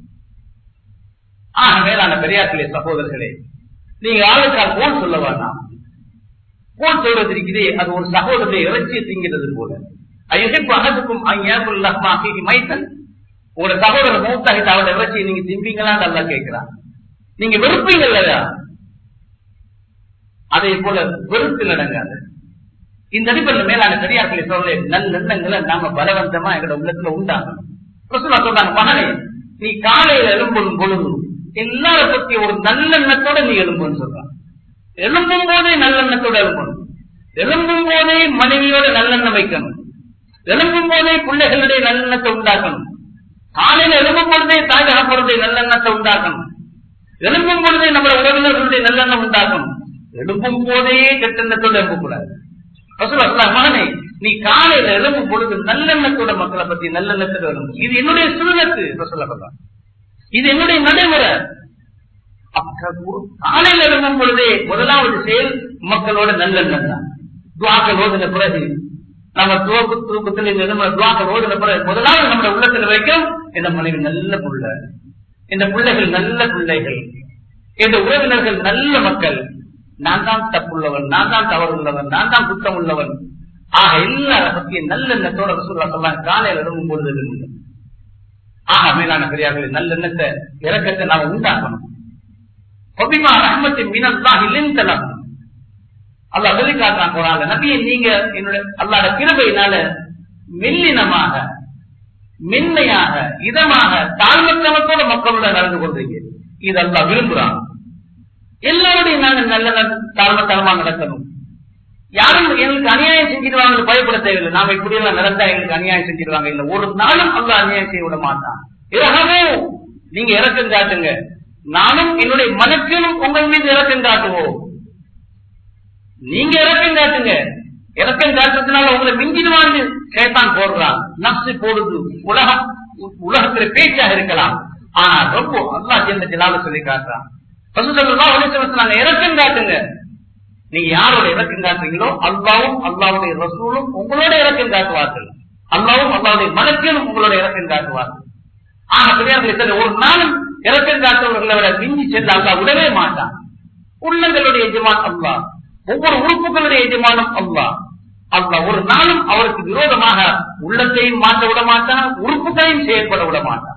ஆஹ் மேலான பெரியார்களே சகோதரர்களே நீங்க ஆளுக்கால் போல் சொல்ல வேண்டாம் போல் சொல்றது இருக்குதே அது ஒரு சகோதரனை இறைச்சியை திங்கிறது போல அயகிப்பு அகத்துக்கும் அங்கே மைத்தன் உங்களோட சகோதரர் மூத்தாகிட்டு அவரோட இறைச்சியை நீங்க திம்பீங்களான்னு நல்லா கேட்கிறான் நீங்க வெறுப்பீங்கல்ல அதே போல வெறுத்து நடங்காது இந்த அடிப்படையில் மேலான பெரியார்களை சொல்ல நல்லெண்ணங்களை நாம பலவந்தமா எங்களோட உள்ளத்துல உண்டாகணும் ரசூலா சொல்றாங்க மகனே நீ காலையில எழும்பும் பொழுது எல்லார பத்தி ஒரு நல்லெண்ணத்தோட நீ எழும்புன்னு சொல்றான் எழும்பும் போதே நல்லெண்ணத்தோட எழும்பணும் எழும்பும் போதே மனைவியோட நல்லெண்ணம் வைக்கணும் எழும்பும் போதே பிள்ளைகளுடைய நல்லெண்ணத்தை உண்டாக்கணும் காலையில எழும்பும் பொழுதே தாய் தகப்பனுடைய நல்லெண்ணத்தை உண்டாக்கணும் எழும்பும் பொழுதே நம்ம உறவினர்களுடைய நல்லெண்ணம் உண்டாக்கணும் எழும்பும் போதே கெட்டெண்ணத்தோட எழும்பக்கூடாது மகனே நீ காலையில எழும்பும் பொழுது நல்லெண்ணத்தோட மக்களை பத்தி நல்லெண்ணத்தோட எழும்பு இது என்னுடைய சுழத்து சொல்ல இது என்னுடைய நடைமுறை காலையில் எழும்பும் பொழுதே முதலாவது செயல் மக்களோட நல்லெண்ணம் தான் துவாக்கள் ஓதுன பிறகு நம்ம துவக்கு தூக்கத்தில் இந்த துவாக்கள் ஓதுன பிறகு முதலாவது நம்ம உள்ளத்துல வைக்கும் இந்த மனைவி நல்ல புள்ள இந்த பிள்ளைகள் நல்ல பிள்ளைகள் இந்த உறவினர்கள் நல்ல மக்கள் நான் தான் தப்புள்ளவன் நான் தான் தவறு உள்ளவன் நான் தான் குற்றம் உள்ளவன் ஆக எல்லார பத்தியும் நல்லெண்ணத்தோட சொல்ல சொல்லலாம் காலையில் எழும்பும் பொழுது ஆக மேலான பெரியார்களை நல்லெண்ணத்தை இறக்கத்தை நாம உண்டாக்கணும் பொபிமா ரஹ்மத்தின் மீனத்தான் இல்லைன்னு அல்லா சொல்லி காட்டுறான் போறாங்க நபியை நீங்க என்னுடைய அல்லாட கிருபையினால மெல்லினமாக மென்மையாக இதமாக தாழ்மத்தனத்தோட மக்களோட நடந்து கொள்றீங்க இது அல்லா விரும்புறான் எல்லாருடையும் நாங்க நல்ல தாழ்மத்தனமா நடக்கணும் யாரும் எங்களுக்கு அநியாயம் செஞ்சிருவாங்க பயப்பட தேவையில்லை நாம இப்படி எல்லாம் நடந்தா எங்களுக்கு அநியாயம் செஞ்சிருவாங்க இல்ல ஒரு நாளும் அல்ல அநியாயம் செய்ய விட மாட்டான் இறகமோ நீங்க இறக்கம் காட்டுங்க நானும் என்னுடைய மனத்திலும் உங்கள் மீது இறக்கம் காட்டுவோம் நீங்க இறக்கம் காட்டுங்க இறக்கம் காட்டுறதுனால உங்களை மிஞ்சிடுவான்னு கேட்டான் போடுறான் நப்சு போடுது உலகம் உலகத்துல பேச்சாக இருக்கலாம் ஆனா ரொம்ப அல்லா சேர்ந்த ஜலால சொல்லி காட்டுறான் நாங்க இறக்கம் காட்டுங்க நீங்க யாரோட இறக்கம் காட்டுறீங்களோ அல்லாவும் அல்லாவுடைய ரசூலும் உங்களோட இறக்கம் காட்டுவார்கள் அல்லாவும் அல்லாவுடைய மனத்திலும் உங்களோட இறக்கம் காட்டுவார்கள் ஆனா பெரியார்கள் ஒரு நாளும் இறக்கம் காட்டுவர்களை விட மிஞ்சி சென்று அல்லா விடவே மாட்டான் உள்ளங்களுடைய எஜமான் அல்லா ஒவ்வொரு உறுப்புகளுடைய எஜமானம் அல்லா அல்லா ஒரு நாளும் அவருக்கு விரோதமாக உள்ளத்தையும் மாற்ற விட மாட்டான் உறுப்புகளையும் செயல்பட விட மாட்டான்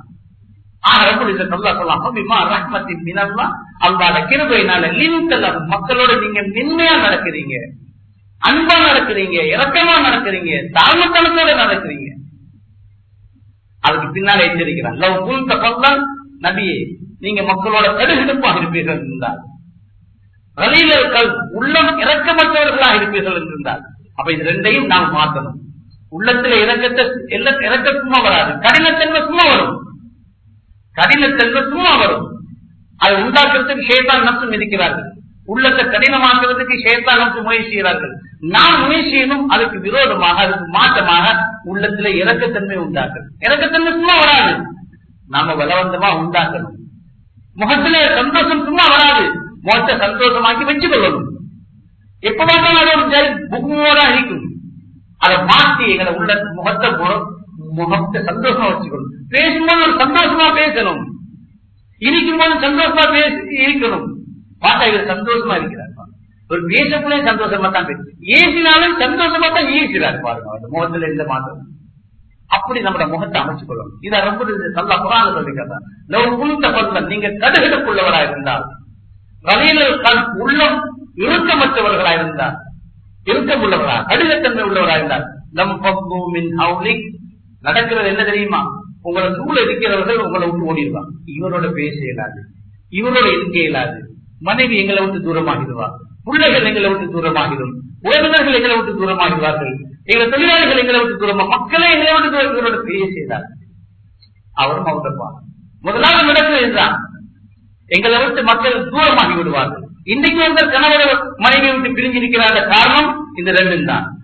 மக்களோட நீங்க மென்மையா நடக்கிறீங்க அன்பா நடக்கிறீங்க இறக்கமா நடக்கிறீங்க தாழ்மத்தனத்தோட நடக்கிறீங்க அதுக்கு பின்னால எச்சரிக்கிறான் லவ் புல்த பல்லாம் நபியே நீங்க மக்களோட கடுகெடுப்பாக இருப்பீர்கள் இருந்தால் ரலீலர்கள் உள்ளம் இறக்கமற்றவர்களாக இருப்பீர்கள் என்றிருந்தால் அப்ப இது ரெண்டையும் நாம் மாற்றணும் உள்ளத்துல இறக்கத்தை இறக்க சும்மா வராது கடினத்தன்மை சும்மா வரும் கடினத்தன்மை சும்மா வரும் அதை உண்டாக்குறதுக்கு ஷேத்தான் நம்சு மிதிக்கிறார்கள் உள்ளத்தை கடினமாக்குறதுக்கு ஷேத்தான் நம்சு முயற்சி செய்கிறார்கள் நாம் முயற்சி செய்யணும் அதுக்கு விரோதமாக அதுக்கு மாற்றமாக உள்ளத்துல இறக்கத்தன்மை உண்டாக்கணும் இறக்கத்தன்மை சும்மா வராது நாம பலவந்தமா உண்டாக்கணும் முகத்திலே சந்தோஷம் சும்மா வராது முகத்தை சந்தோஷமாக்கி வச்சு கொள்ளணும் எப்ப பார்த்தாலும் அது ஒரு ஜல் புகுமோட இருக்கும் அதை மாற்றி எங்களை உள்ள முகத்தை முகத்தை சந்தோஷமா வச்சுக்கணும் பேசும்போது ஒரு சந்தோஷமா பேசணும் இருக்கும் போது சந்தோஷமா பேசி இருக்கணும் பார்த்தா இவர் சந்தோஷமா இருக்கிறார் ஒரு பேசக்குள்ளே சந்தோஷமா தான் பேசு ஏசினாலும் சந்தோஷமா தான் ஈசிறார் பாருங்க அவர் முகத்துல எந்த மாற்றம் அப்படி நம்மளோட முகத்தை அமைச்சுக் கொள்ளணும் இதை ரொம்ப நல்லா புறாங்க சொல்லிக்கிறதா லவ் குழுத்த பல்லம் நீங்க கடுகடுப்புள்ளவரா இருந்தால் வலையினர் கண் உள்ளம் இறுக்கமற்றவர்களா இருந்தால் இறுக்கம் உள்ளவரா கடிதத்தன்மை உள்ளவரா இருந்தால் நம் பங்குமின் ஹவுலிக் நடக்கிறது என்ன தெரியுமா உங்களை சூழ இருக்கிறவர்கள் உங்களை விட்டு ஓடிடுவாங்க இவரோட பேச இயலாது இவரோட இருக்க இயலாது மனைவி எங்களை விட்டு தூரமாகிடுவா பிள்ளைகள் எங்களை விட்டு தூரமாகிடும் உறவினர்கள் எங்களை விட்டு தூரமாகிடுவார்கள் எங்கள் தொழிலாளிகள் எங்களை விட்டு தூரமா மக்களே எங்களை விட்டு தூரம் இவரோட பேச செய்தார் அவரும் அவர்தான் முதலாவது நடக்கிறது இதுதான் எங்களை விட்டு மக்கள் தூரமாகி விடுவார்கள் இன்னைக்கு வந்து கணவர் மனைவி விட்டு பிரிஞ்சிருக்கிறாங்க காரணம் இந்த ரெண்டும் தான்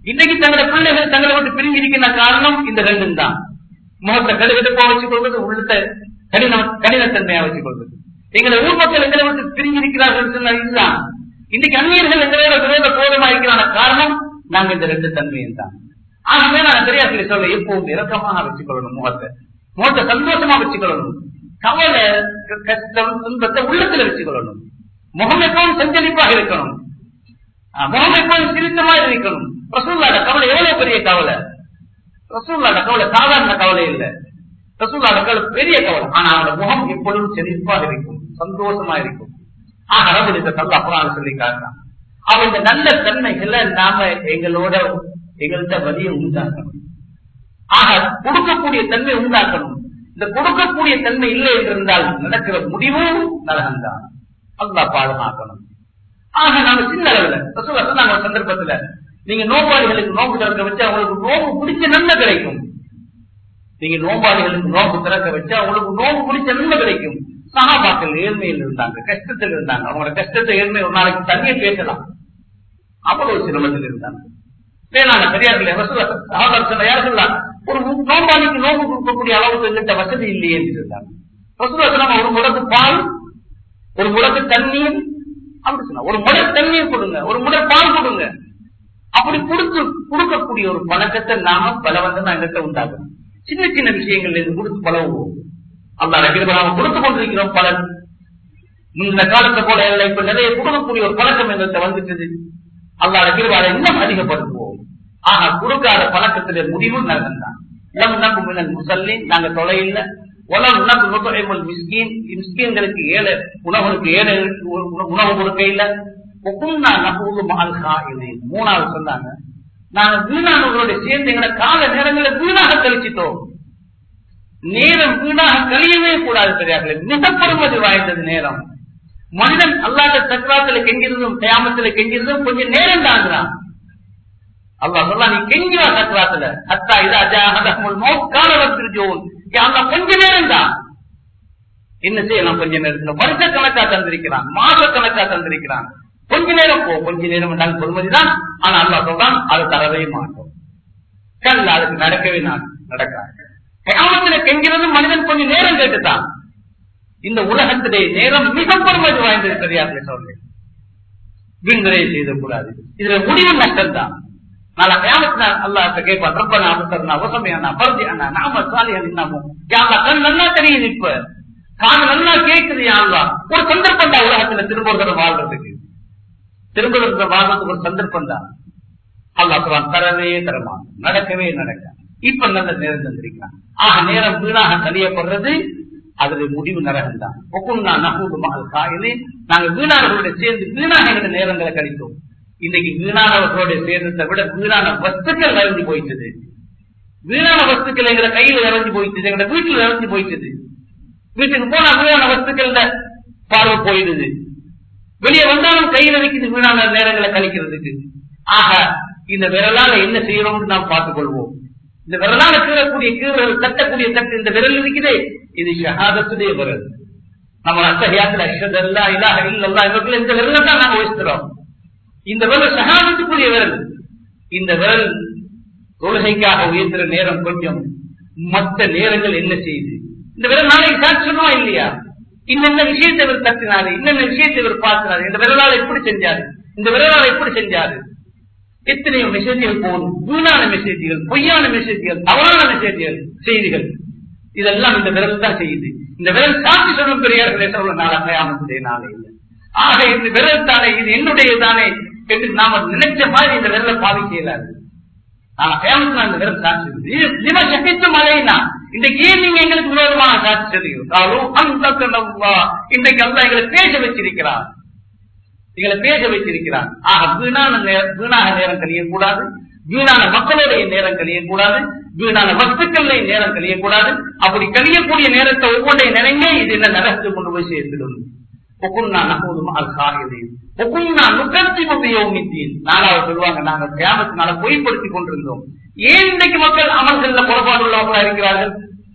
இன்னைக்கு தங்களை பிள்ளைகள் தங்களை விட்டு பிரிஞ்சிருக்கின்ற காரணம் இந்த ரெண்டும் தான் முகத்தை கடுகடுப்பா வச்சுக் கொள்வது உள்ளத்தை கடின கடினத்தன்மையா வச்சுக் கொள்வது எங்களை ஊர் மக்கள் எங்களை விட்டு பிரிஞ்சிருக்கிறார்கள் சொன்னால் இதுதான் இன்னைக்கு அந்நியர்கள் எங்களோட விரோத கோபமா இருக்கிறான காரணம் நாங்க இந்த ரெண்டு தன்மையும் தான் ஆகவே நான் தெரியாது சொல்ல எப்பவும் இறக்கமாக வச்சுக் கொள்ளணும் முகத்தை முகத்தை சந்தோஷமா வச்சுக் கொள்ளணும் கவலை கஷ்டம் துன்பத்தை உள்ளத்துல வச்சுக் கொள்ளணும் முகம் எப்பவும் சஞ்சலிப்பாக இருக்கணும் முகம் எப்பவும் சிரித்தமாக இருக்கணும் ரசூல்லாட கவலை எவ்வளவு பெரிய கவலை ரசூல்லாட கவலை சாதாரண கவலை இல்ல ரசூல்லாட கவலை பெரிய கவலை ஆனா அவனோட முகம் எப்பொழுதும் செழிப்பாக இருக்கும் சந்தோஷமா இருக்கும் ஆக அரபுலித்த தல்லா புறான்னு சொல்லி காட்டுறான் அவன் இந்த நல்ல தன்மைகளை நாம எங்களோட எங்கள்கிட்ட வழியை உண்டாக்கணும் ஆக கொடுக்கக்கூடிய தன்மை உண்டாக்கணும் இந்த கொடுக்கக்கூடிய தன்மை இல்லை என்றிருந்தால் நடக்கிற முடிவும் நரகம்தான் அல்லா பாதுகாக்கணும் ஆக நாம சின்ன அளவுல ரசூலா சொன்னாங்க ஒரு சந்தர்ப்பத்துல நீங்க நோம்பாளிகளுக்கு நோம்பு திறக்க வச்சா உங்களுக்கு நோம்பு பிடிச்ச நன்மை கிடைக்கும் நீங்க நோம்பாளிகளுக்கு நோம்பு திறக்க வச்சா உங்களுக்கு நோம்பு பிடிச்ச நன்மை கிடைக்கும் சகாபாக்கள் ஏழ்மையில் இருந்தாங்க கஷ்டத்தில் இருந்தாங்க அவங்களோட கஷ்டத்தை ஏழ்மை ஒரு நாளைக்கு தண்ணியை பேசலாம் அவ்வளவு சிரமத்தில் இருந்தாங்க வேணாங்க பெரியார்கள் யார் சொல்லலாம் ஒரு நோம்பாளிக்கு நோம்பு கொடுக்கக்கூடிய அளவுக்கு எங்கிட்ட வசதி இல்லையே என்று இருந்தாங்க ரசூலா சொன்னாங்க ஒரு முடக்கு பால் ஒரு முடக்கு தண்ணீர் அப்படி சொன்னா ஒரு முடை தண்ணீர் கொடுங்க ஒரு முடை பால் கொடுங்க அப்படி கொடுத்து கொடுக்கக்கூடிய ஒரு பழக்கத்தை நாம பலவந்தமா எங்கிட்ட உண்டாகணும் சின்ன சின்ன விஷயங்கள்ல இருந்து கொடுத்து பழகுவோம் அந்த அடக்கிற நாம கொடுத்து கொண்டிருக்கிறோம் பலன் இந்த காலத்தை போல இல்லை இப்ப நிறைய கொடுக்கக்கூடிய ஒரு பழக்கம் எங்கள்கிட்ட வந்துட்டது அல்லா அடக்கிற அதை இன்னும் அதிகப்படுத்துவோம் ஆக கொடுக்காத பழக்கத்திலே முடிவு நரகம்தான் இளம் நம்பு மின்னல் முசல்லி நாங்க தொலையில் உலகம் நம்பு நுழைமல் மிஸ்கீன் மிஸ்கீன்களுக்கு ஏழை உணவுகளுக்கு ஏழை உணவு கொடுக்க இல்லை மூணாவது சொன்னாங்க நாங்க வீணானவர்களோட சேர்ந்து எங்களை கால நேரங்களை வீணாக கழிச்சிட்டோம் நேரம் வீணாக கழியவே கூடாது பெரியார்களே மிக பெருமதி வாய்ந்தது நேரம் மனிதன் அல்லாத சக்கராத்துல கெஞ்சிருந்தும் கயாமத்துல கெஞ்சிருந்தும் கொஞ்சம் நேரம் தாங்குறான் அல்லா சொல்லா நீ கெஞ்சுவா சக்கராத்துல அத்தா இதா ஜாஹதமுல் மௌத் கால வந்திருஜோன் கொஞ்ச நேரம் தான் என்ன செய்யலாம் கொஞ்ச நேரத்துல வருஷ கணக்கா தந்திருக்கிறான் மாச கணக்கா தந்திருக்கிறான் கொஞ்ச நேரம் போ கொஞ்ச நேரம் என்றால் பொறுமதிதான் ஆனா அல்லா சொல்றான் அது தரவே மாட்டோம் கல் அதுக்கு நடக்கவே நான் நடக்காது கிராமத்துல கெஞ்கிறது மனிதன் கொஞ்சம் நேரம் கேட்டுத்தான் இந்த உலகத்திலே நேரம் மிக பொறுமதி வாய்ந்தது பெரியார்களே சொல்றேன் வீண்வரையை செய்தக்கூடாது இதுல முடிவு நஷ்டம் தான் நாளை கிராமத்துல அல்லாஹ் கேட்பான் ரப்பனா அவசரனா அவசமையானா பருதி அண்ணா நாம சாலிகள் இன்னாமோ யாரா கண் நல்லா தெரியுது இப்ப காது நல்லா கேட்குது யாருலா ஒரு சந்தர்ப்பம் தான் உலகத்துல திரும்ப ஒரு தடவை வாழ்றதுக்கு திரும்ப ஒரு தடவை வாழ்றதுக்கு ஒரு சந்தர்ப்பம் தான் அல்லாஹ் சொல்றான் தரவே தரமான் நடக்கவே நடக்க இப்ப நல்ல நேரம் தந்திருக்கிறான் ஆக நேரம் வீணாக கழியப்படுறது அதுல முடிவு நரகம் தான் ஒக்குன்னா நகூது மகள் காயிலே நாங்க வீணானவர்களோட சேர்ந்து வீணாக எங்க நேரங்களை கழித்தோம் இன்னைக்கு வீணானவர்களோட சேர்ந்ததை விட வீணான வஸ்துக்கள் நிறைஞ்சு போயிட்டது வீணான வஸ்துக்கள் எங்க கையில நிறைஞ்சு போயிட்டது எங்க வீட்டுல நிறைஞ்சு போயிட்டது வீட்டுக்கு போனா வீணான வஸ்துக்கள் பார்வை போயிடுது வெளியே வந்தாலும் கையில் இருக்குது வீணான நேரங்களை கழிக்கிறதுக்கு ஆக இந்த விரலால என்ன செய்யறோம்னு நாம் பார்த்துக் கொள்வோம் இந்த விரலால கீறக்கூடிய கீறல் தட்டக்கூடிய தட்டு இந்த விரல் இருக்குதே இது ஷஹாதத்துடைய விரல் நம்ம அத்தகையாத்துல அஷதல்லா இல்லாஹ இல்லல்லா இவர்கள் இந்த விரலை தான் நாங்க வச்சுக்கிறோம் இந்த விரல் ஷஹாதத்துக்குரிய விரல் இந்த விரல் தொழுகைக்காக உயர்த்துற நேரம் கொஞ்சம் மற்ற நேரங்கள் என்ன செய்யுது இந்த விரல் நாளைக்கு சாட்சி சொல்லுவா இல்லையா இன்னென்ன விஷயத்தை இவர் தட்டினாரு இன்னென்ன விஷயத்தை இவர் பார்க்கிறாரு இந்த விரலால் எப்படி செஞ்சாரு இந்த விரலால் எப்படி செஞ்சாரு எத்தனையோ மெசேஜ்கள் போகும் வீணான மெசேஜ்கள் பொய்யான மெசேஜ்கள் தவறான மெசேஜ்கள் செய்திகள் இதெல்லாம் இந்த விரல் தான் செய்யுது இந்த விரல் சாட்சி சொல்லும் பெரியார்களே சொல்ல நாளா கயாமத்துடைய நாளே இல்லை ஆக இந்த விரல் தானே இது என்னுடைய தானே என்று நாம நினைச்ச மாதிரி இந்த விரலை பாவிக்க இயலாது ஆனா கயாமத்துல அந்த விரல் சாட்சி தின சகித்து மழைனா இன்றைக்கு ஏன் நீங்க எங்களுக்கு விரோதமாக சாட்சி சொல்லுகிறோம் இன்றைக்கு அல்லா எங்களை பேச வச்சிருக்கிறார் எங்களை பேச வைத்திருக்கிறார் ஆக வீணான வீணாக நேரம் கழியக்கூடாது வீணான மக்களுடைய நேரம் கழியக்கூடாது வீணான வஸ்துக்களுடைய நேரம் கழியக்கூடாது அப்படி கழியக்கூடிய நேரத்தை ஒவ்வொன்றை நினைங்க இது என்ன நடந்து கொண்டு போய் சேர்த்துடும் ஒக்குன்னா நகோதும் அது காகியது ஒக்குன்னா நுகர்த்தி உபயோகித்தீன் நாலாவது சொல்லுவாங்க நாங்க கிராமத்தினால பொய்ப்படுத்திக் கொண்டிருந்தோம் ஏன் இன்னைக்கு மக்கள் அமல்கள்ல புறப்பாடு உள்ளவர்களா இருக்கிறார்கள்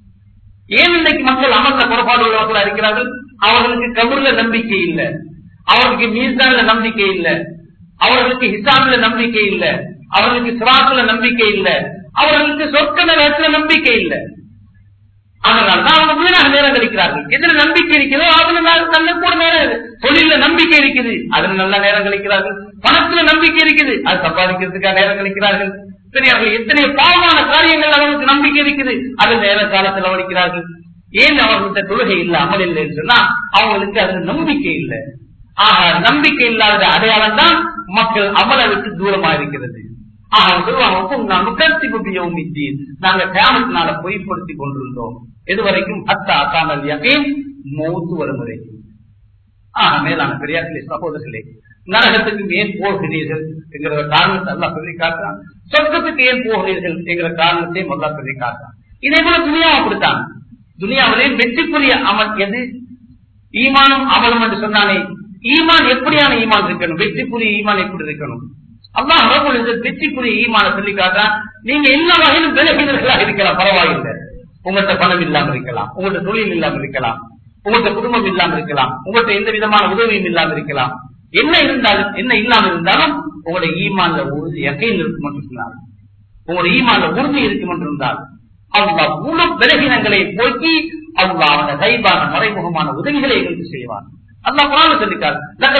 ஏன் இன்னைக்கு மக்கள் அமல்ல புறப்பாடு உள்ளவர்களா இருக்கிறார்கள் அவர்களுக்கு கபூர்ல நம்பிக்கை இல்லை அவர்களுக்கு மீசான்ல நம்பிக்கை இல்ல அவர்களுக்கு ஹிசாம்ல நம்பிக்கை இல்ல அவர்களுக்கு சிராத்துல நம்பிக்கை இல்ல அவர்களுக்கு சொர்க்க நேரத்துல நம்பிக்கை இல்ல அதனால்தான் அவங்க வீணாக நேரம் கழிக்கிறார்கள் எதுல நம்பிக்கை இருக்கிறதோ அதுல நல்ல கூட நேரம் தொழில நம்பிக்கை இருக்குது அதுல நல்ல நேரம் கழிக்கிறார்கள் பணத்துல நம்பிக்கை இருக்குது அது சம்பாதிக்கிறதுக்காக நேரம் கழிக்கிறார்கள் பெரியார்கள் எத்தனை பாவமான காரியங்கள் அவர்களுக்கு நம்பிக்கை இருக்குது அது நேர காலத்தில் செலவழிக்கிறார்கள் ஏன் அவர்கள்ட்ட தொழுகை இல்லை அமல் இல்லைன்னு சொன்னா அவங்களுக்கு அதுல நம்பிக்கை இல்லை ஆக நம்பிக்கை இல்லாத அடையாளம் தான் மக்கள் அமலை விட்டு தூரமா இருக்கிறது ஆக சொல்லுவாங்க நான் முகர்த்தி புத்தியவும் நாங்க கிராமத்தினால பொய்ப்படுத்திக் கொண்டிருந்தோம் எதுவரைக்கும் ஹத்தா அத்தாமல் யகீன் மௌத்து வரும் வரைக்கும் ஆக மேலான பெரியார்களே சகோதரர்களே நரகத்துக்கு ஏன் போகிறீர்கள் என்கிற காரணத்தை எல்லாம் சொல்லி காட்டுறான் சொர்க்கத்துக்கு ஏன் போகிறீர்கள் என்கிற காரணத்தையும் நல்லா சொல்லி காட்டுறான் இதே போல துணியாவை அப்படித்தான் துனியாவிலே வெற்றிக்குரிய அமல் எது ஈமானும் அமலும் என்று சொன்னானே ஈமான் எப்படியான ஈமான் இருக்கணும் வெற்றிக்குரிய ஈமான் எப்படி இருக்கணும் அல்லாஹ் ரபுல் இஸ்ஸத் வெற்றிக்குரிய ஈமான சொல்லி காட்டுறான் நீங்க எல்லா வகையிலும் விலகினர்களாக இருக்கலாம் பரவாயில்லை உங்கள்கிட்ட பணம் இல்லாம இருக்கலாம் உங்கள்கிட்ட தொழில் இல்லாம இருக்கலாம் உங்கள்கிட்ட குடும்பம் இல்லாம இருக்கலாம் உங்கள்கிட்ட எந்த விதமான உதவியும் இல்லாம இருக்கலாம் என்ன இருந்தாலும் என்ன இல்லாம இருந்தாலும் உங்களுடைய ஈமான்ல உறுதி எக்கையில் இருக்கும் என்று சொன்னார் உங்களுடைய ஈமான்ல உறுதி இருக்கும் என்று இருந்தால் அல்லா முழு விலகினங்களை போக்கி அல்லா அவன கைபான மறைமுகமான உதவிகளை எங்களுக்கு செய்வான் அல்லா குரான் சொல்லிக்கார்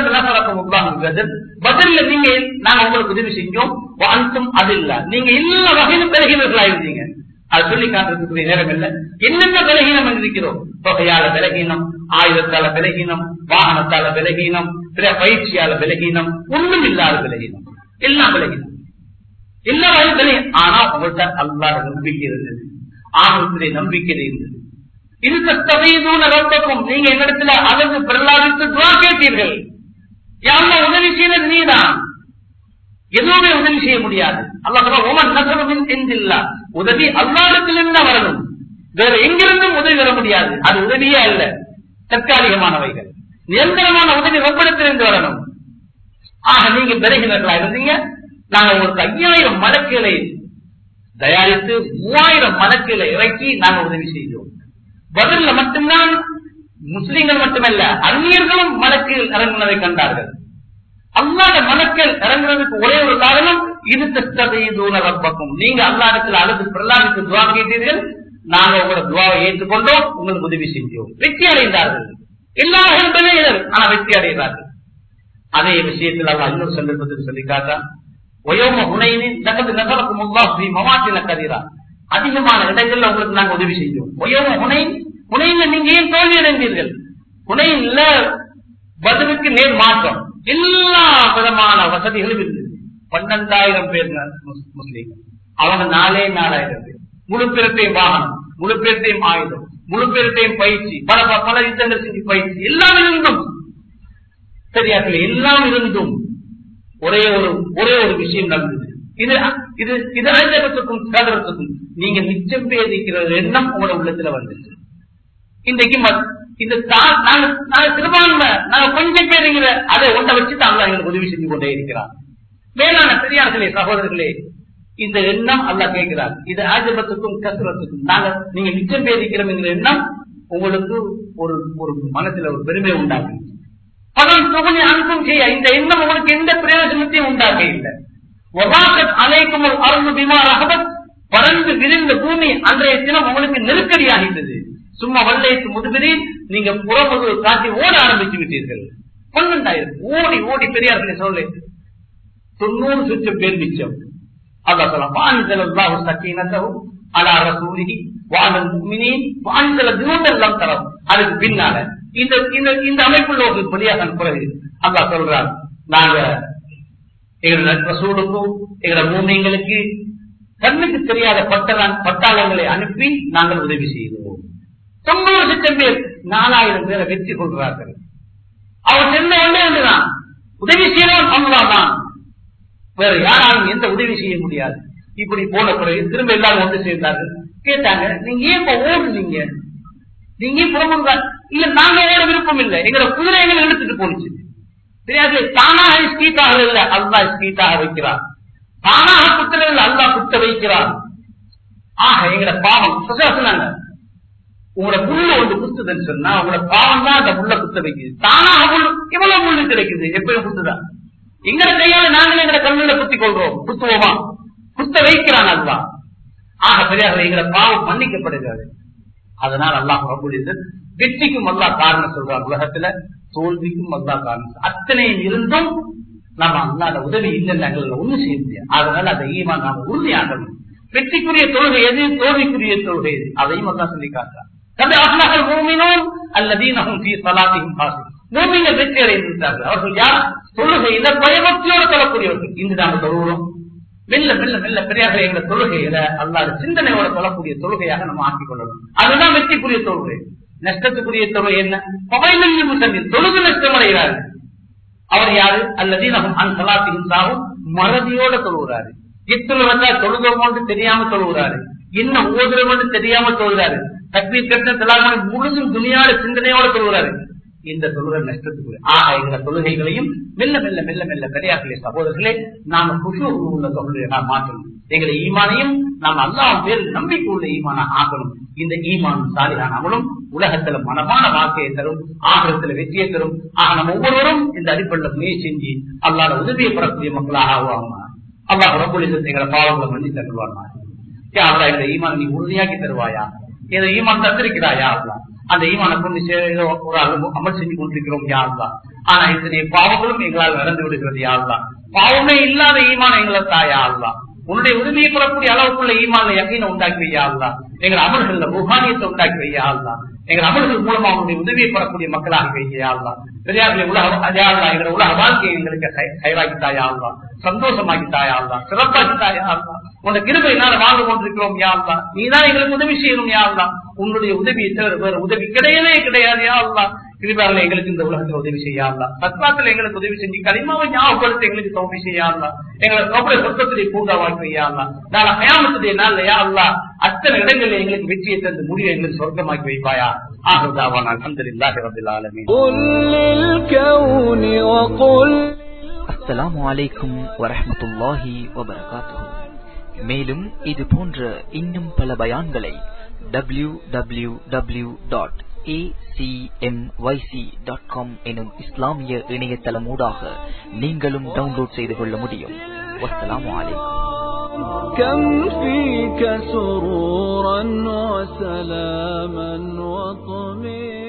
பதில நீங்க நாங்க உங்களுக்கு உதவி செஞ்சோம் அன்றும் அது இல்ல நீங்க எல்லா வகையிலும் விலகினர்களா இருந்தீங்க அது சொல்லி காட்டுறதுக்குரிய நேரம் இல்ல என்னென்ன விலகீனம் இருக்கிறோம் தொகையால விலகீனம் ஆயுதத்தால விலகீனம் வாகனத்தால விலகீனம் பிற பயிற்சியால விலகீனம் ஒண்ணும் இல்லாத விலகீனம் எல்லாம் விலகீனம் எல்லா வகையும் விலகி ஆனா உங்கள்கிட்ட அல்லாத நம்பிக்கை இருந்தது ஆணுடைய நம்பிக்கை இருந்தது இது தத்தவையதூன ரத்தக்கும் நீங்க என்னிடத்துல அழகு பிரலாதித்து துவா கேட்டீர்கள் யாருன்னா உதவி செய்யறது நீதான் எதுவுமே உதவி செய்ய முடியாது அல்லா உதவி அல்லாடத்திலிருந்து வரணும் வேற எங்கிருந்தும் உதவி வர முடியாது அது உதவியே அல்ல தற்காலிகமானவைகள் நிரந்தரமான உதவி ரொப்பிடத்திலிருந்து வரணும் ஆக நீங்க பெறுகிறீர்களா இருந்தீங்க நாங்க உங்களுக்கு ஐயாயிரம் மலக்குகளை தயாரித்து மூவாயிரம் மலக்குகளை இறக்கி நாங்க உதவி செய்தோம் பதில மட்டும்தான் முஸ்லிம்கள் மட்டுமல்ல அந்நியர்களும் மலக்குகள் இறங்குனதை கண்டார்கள் அல்லாத மலக்கள் இறங்குறதுக்கு ஒரே ஒரு காரணம் இது தஸ்தூன ரப்பக்கும் நீங்க அல்லாடத்தில் அழுது பிரலாவுக்கு துவா கேட்டீர்கள் நாங்க உங்களோட துவாவை ஏற்றுக்கொண்டோம் உங்களுக்கு உதவி செஞ்சோம் வெற்றி அடைந்தார்கள் எல்லா வகையிலும் ஆனா வெற்றி அடைகிறார்கள் அதே விஷயத்தில் அல்லா இன்னொரு சந்தர்ப்பத்தில் சொல்லி காட்டான் ஒயோம உனையினின் நகது நகருக்கு முல்லாஹி மமாத்தின கதிரா அதிகமான இடங்கள்ல உங்களுக்கு நாங்க உதவி செஞ்சோம் ஒயோம உனை உனையில நீங்க ஏன் தோல்வி அடைந்தீர்கள் உனையில பதிலுக்கு நேர் மாற்றம் எல்லா விதமான வசதிகளும் இருந்தது பன்னெண்டாயிரம் பேர் முஸ்லீம் அவங்க நாலே நாலாயிரம் பேர் முழு பேரத்தையும் வாகனம் முழு பேரத்தையும் ஆயுதம் முழு பேரத்தையும் பயிற்சி பல பல யுத்தங்கள் செஞ்சு பயிற்சி எல்லாம் இருந்தும் சரியாக்கள் எல்லாம் இருந்தும் ஒரே ஒரு ஒரே ஒரு விஷயம் நடந்தது இது இது இது அஞ்சகத்துக்கும் சதரத்துக்கும் நீங்க மிச்சம் பேதிக்கிற எண்ணம் உங்களோட உள்ளத்துல வந்துச்சு இன்றைக்கு இந்த நாங்க சிறுபான்மை நாங்க கொஞ்சம் பேருங்கிற அதை ஒன்றை வச்சு தாங்க எங்களுக்கு உதவி செஞ்சு கொண்டே இருக்கிறார் மேலான பெரியார்களே சகோதரர்களே இந்த எண்ணம் அல்ல கேட்கிறார் இது ஆஜபத்துக்கும் கசுரத்துக்கும் நாங்க நீங்க மிச்சம் பேதிக்கிறோம்ங்கிற எண்ணம் உங்களுக்கு ஒரு ஒரு மனசுல ஒரு பெருமை உண்டாக்கு பலம் தொகுதி அனுப்பும் செய்ய இந்த எண்ணம் உங்களுக்கு எந்த பிரயோஜனத்தையும் உண்டாக்க இல்லை அனைக்கும் ஒரு அருள் பிமாராக பறந்து விரிந்த பூமி அன்றைய தினம் உங்களுக்கு நெருக்கடியாகின்றது சும்மா வல்லைக்கு முதுபிரில் நீங்க புறமுது காட்டி ஓட ஆரம்பித்து விட்டீர்கள் பன்னெண்டாயிரம் ஓடி ஓடி பெரியார்களை சொல்ல தொண்ணூறு சுற்றம் பேர் மிச்சம் அதான் சொல்லலாம் வானிதலாக சக்கீனத்தவும் அலா ரசூலிகி வானல் முக்மினி வானிதல தினந்தெல்லாம் தரம் அதுக்கு பின்னால இந்த இந்த இந்த அமைப்புள்ள ஒரு வெளியாக பிறகு அல்லா சொல்றார் நாங்க எங்களோட ரசூலுக்கும் எங்களோட மூமியங்களுக்கு கண்ணுக்கு தெரியாத பட்டலாம் பட்டாளங்களை அனுப்பி நாங்கள் உதவி செய்கிறோம் தொண்ணூறு லட்சம் பேர் நாலாயிரம் பேரை வெற்றி கொள்கிறார்கள் அவர் சென்ன ஒன்றே ஒன்றுதான் உதவி செய்யலாம் அவங்களாம் வேற யாராலும் எந்த உதவி செய்ய முடியாது இப்படி போன பிறகு திரும்ப எல்லாரும் ஒன்று சேர்ந்தார்கள் கேட்டாங்க நீங்க ஏன் இப்ப ஓடுனீங்க நீங்க ஏன் புறமுங்க இல்ல நாங்க ஓட விருப்பம் இல்லை எங்களோட குதிரைகள் எடுத்துட்டு போனுச்சு தெரியாது தானாக ஸ்கீட்டாக இல்ல அல்லா ஸ்கீட்டாக வைக்கிறார் தானாக குத்துறதில் அல்லா குத்த வைக்கிறார் ஆக எங்களோட பாவம் சொன்னாங்க உங்களோட முள்ளு ஒன்று குத்துதுன்னு சொன்னா உங்களோட பாவம் தான் அந்த முள்ள குத்த வைக்குது தானாக முள்ளு இவ்வளவு முள்ளு கிடைக்குது எப்பயும் குத்துதான் எங்கட கையால நாங்களே எங்கட கண்ணில குத்திக் கொள்றோம் குத்துவோமா குத்த வைக்கிறான் அல்லா ஆக பெரியார்கள் எங்கட பாவம் மன்னிக்கப்படுகிறது அதனால் அல்லாஹ் ரபுல் வெற்றிக்கும் அல்லா காரணம் சொல்றான் உலகத்துல தோல்விக்கும் அல்லா காரணம் அத்தனையும் இருந்தும் நாம அல்லாத உதவி இல்லைன்னு எங்களை ஒண்ணு செய்ய முடியாது அதனால அதை ஈமான் நாம உறுதியாகணும் வெற்றிக்குரிய தொழுகை எது தோல்விக்குரிய தொழுகை எது அதையும் அல்லா சொல்லி காட்டுறான் தந்தை அல்லாஹல் மூமினோம் அல்லதீனஹும் ஃபீ ஸலாத்திஹிம் காசிம் மூமின்கள் வெற்றி அடைந்திருந்தார்கள் அவர்கள் யார் தொழுகையில பயபக்தியோடு தொழக்கூடியவர்கள் இன்று நாங்கள் தொழுகிறோம் மெல்ல மெல்ல மெல்ல பெரியார்கள் எங்களை தொழுகையில அல்லாத சிந்தனையோட தொழக்கூடிய தொழுகையாக நம்ம ஆக்கிக் கொள்ளணும் அதுதான் வெற்றிக்குரிய தொழுகை நஷ்டத்துக்குரிய தொழுகை என்ன பவையில் முசல்லில் தொழுகு நஷ்டம் அடைகிறார்கள் அவர் யாரு அல்லது நம்ம அந்த சலாத்தின் சாகும் மறதியோட தொழுகிறாரு இத்துல வந்தா தொழுகிறோம் தெரியாம தொழுகிறாரு என்ன ஓதுறோம்னு தெரியாம தொழுகிறாரு தக்வீர் கட்ட தலாமல் முழுதும் துணியாட சிந்தனையோட தொழுகிறாரு இந்த தொழுகை நஷ்டத்துக்கு ஆக எங்க தொழுகைகளையும் மெல்ல மெல்ல மெல்ல மெல்ல பெரியார்களே சகோதரர்களே நாம குஷு உள்ள தொழுகையை நாம் மாற்றணும் எங்களை ஈமானையும் நாம் அல்லாஹ் பேர் நம்பிக்கை உள்ள ஈமான ஆகணும் இந்த ஈமான் சாலிகான அமலும் உலகத்துல மனமான வாழ்க்கையை தரும் ஆகலத்துல வெற்றியை தரும் ஆக நம்ம ஒவ்வொருவரும் இந்த அடிப்படையில் முயற்சி செஞ்சு அல்லாத உதவியை பெறக்கூடிய மக்களாக ஆகுவாங்க அல்லாஹ் ரொம்ப எங்களை பாவங்களை மன்னி தருவாங்க அல்லா இந்த ஈமான் நீ உறுதியாக்கி தருவாயா ஏதோ ஈமான் தந்திருக்கிறாயா அல்லா அந்த ஈமான கொண்டு ஏதோ ஒரு அமல் செஞ்சு கொண்டிருக்கிறோம் யாருலா ஆனா இத்தனை பாவங்களும் எங்களால் நடந்து விடுகிறது யாருலா பாவமே இல்லாத ஈமான எங்களை தாயா அல்லா உன்னுடைய உரிமையை பெறக்கூடிய அளவுக்குள்ள ஈமான யக்கீனை உண்டாக்கி வையா அல்லா எங்கள் அமல்கள்ல ருஹானியத்தை உண்டாக்கி வையா அல்லா எங்கள் அமல்கள் மூலமா உன்னுடைய உதவியை பெறக்கூடிய மக்களாக வையா அல்லா பெரியார்களே உலக அஜாலா எங்களை உலக வாழ்க்கையை எங்களுக்கு கைவாக்கி தாயா அல்லா சந்தோஷமாக்கி தாயா அல்லா சிறப்பாக்கி தாயா அல்லா உன்னை கிருபையினால வாழ்ந்து கொண்டிருக்கிறோம் யா அல்லா நீதான் எங்களுக்கு உதவி செய்யணும் யா அல்லா உன்னுடைய உதவியை தவிர வேற உதவி கிடையவே கிடையாது யா அல்லா கிருபாரில் எங்களுக்கு இந்த உலகத்தில் உதவி செய்யாதா சத்வாத்தில் எங்களுக்கு உதவி செஞ்சு களிமாவை ஞாபகப்படுத்த எங்களுக்கு தோல்வி செய்யாதா எங்களை கபட சொத்தத்திலே பூங்கா வாழ்க்கை செய்யாதா நான் கயாமத்துடைய நாள் யா அல்லா அத்தனை இடங்களில் எங்களுக்கு வெற்றியை தந்து முடிவை எங்களுக்கு சொர்க்கமாக்கி வைப்பாயா ஆகுதாவான் அலமதுல்லாஹி ரபில் ஆலமீன் قل للكون وقل அஸ்ஸலாமு அலைக்கும் வரஹ்மத்துல்லாஹி வபரகாத்துஹு மேலும் இது போன்ற இன்னும் பல பயான்களை W W W dot dot com எனும் இஸ்லாமிய இணையதளமூடாக நீங்களும் டவுன்லோட் செய்து கொள்ள முடியும் வஸ்ஸலாமு அலைக்கும் كم فيك سرورا وسلاما وطمئنا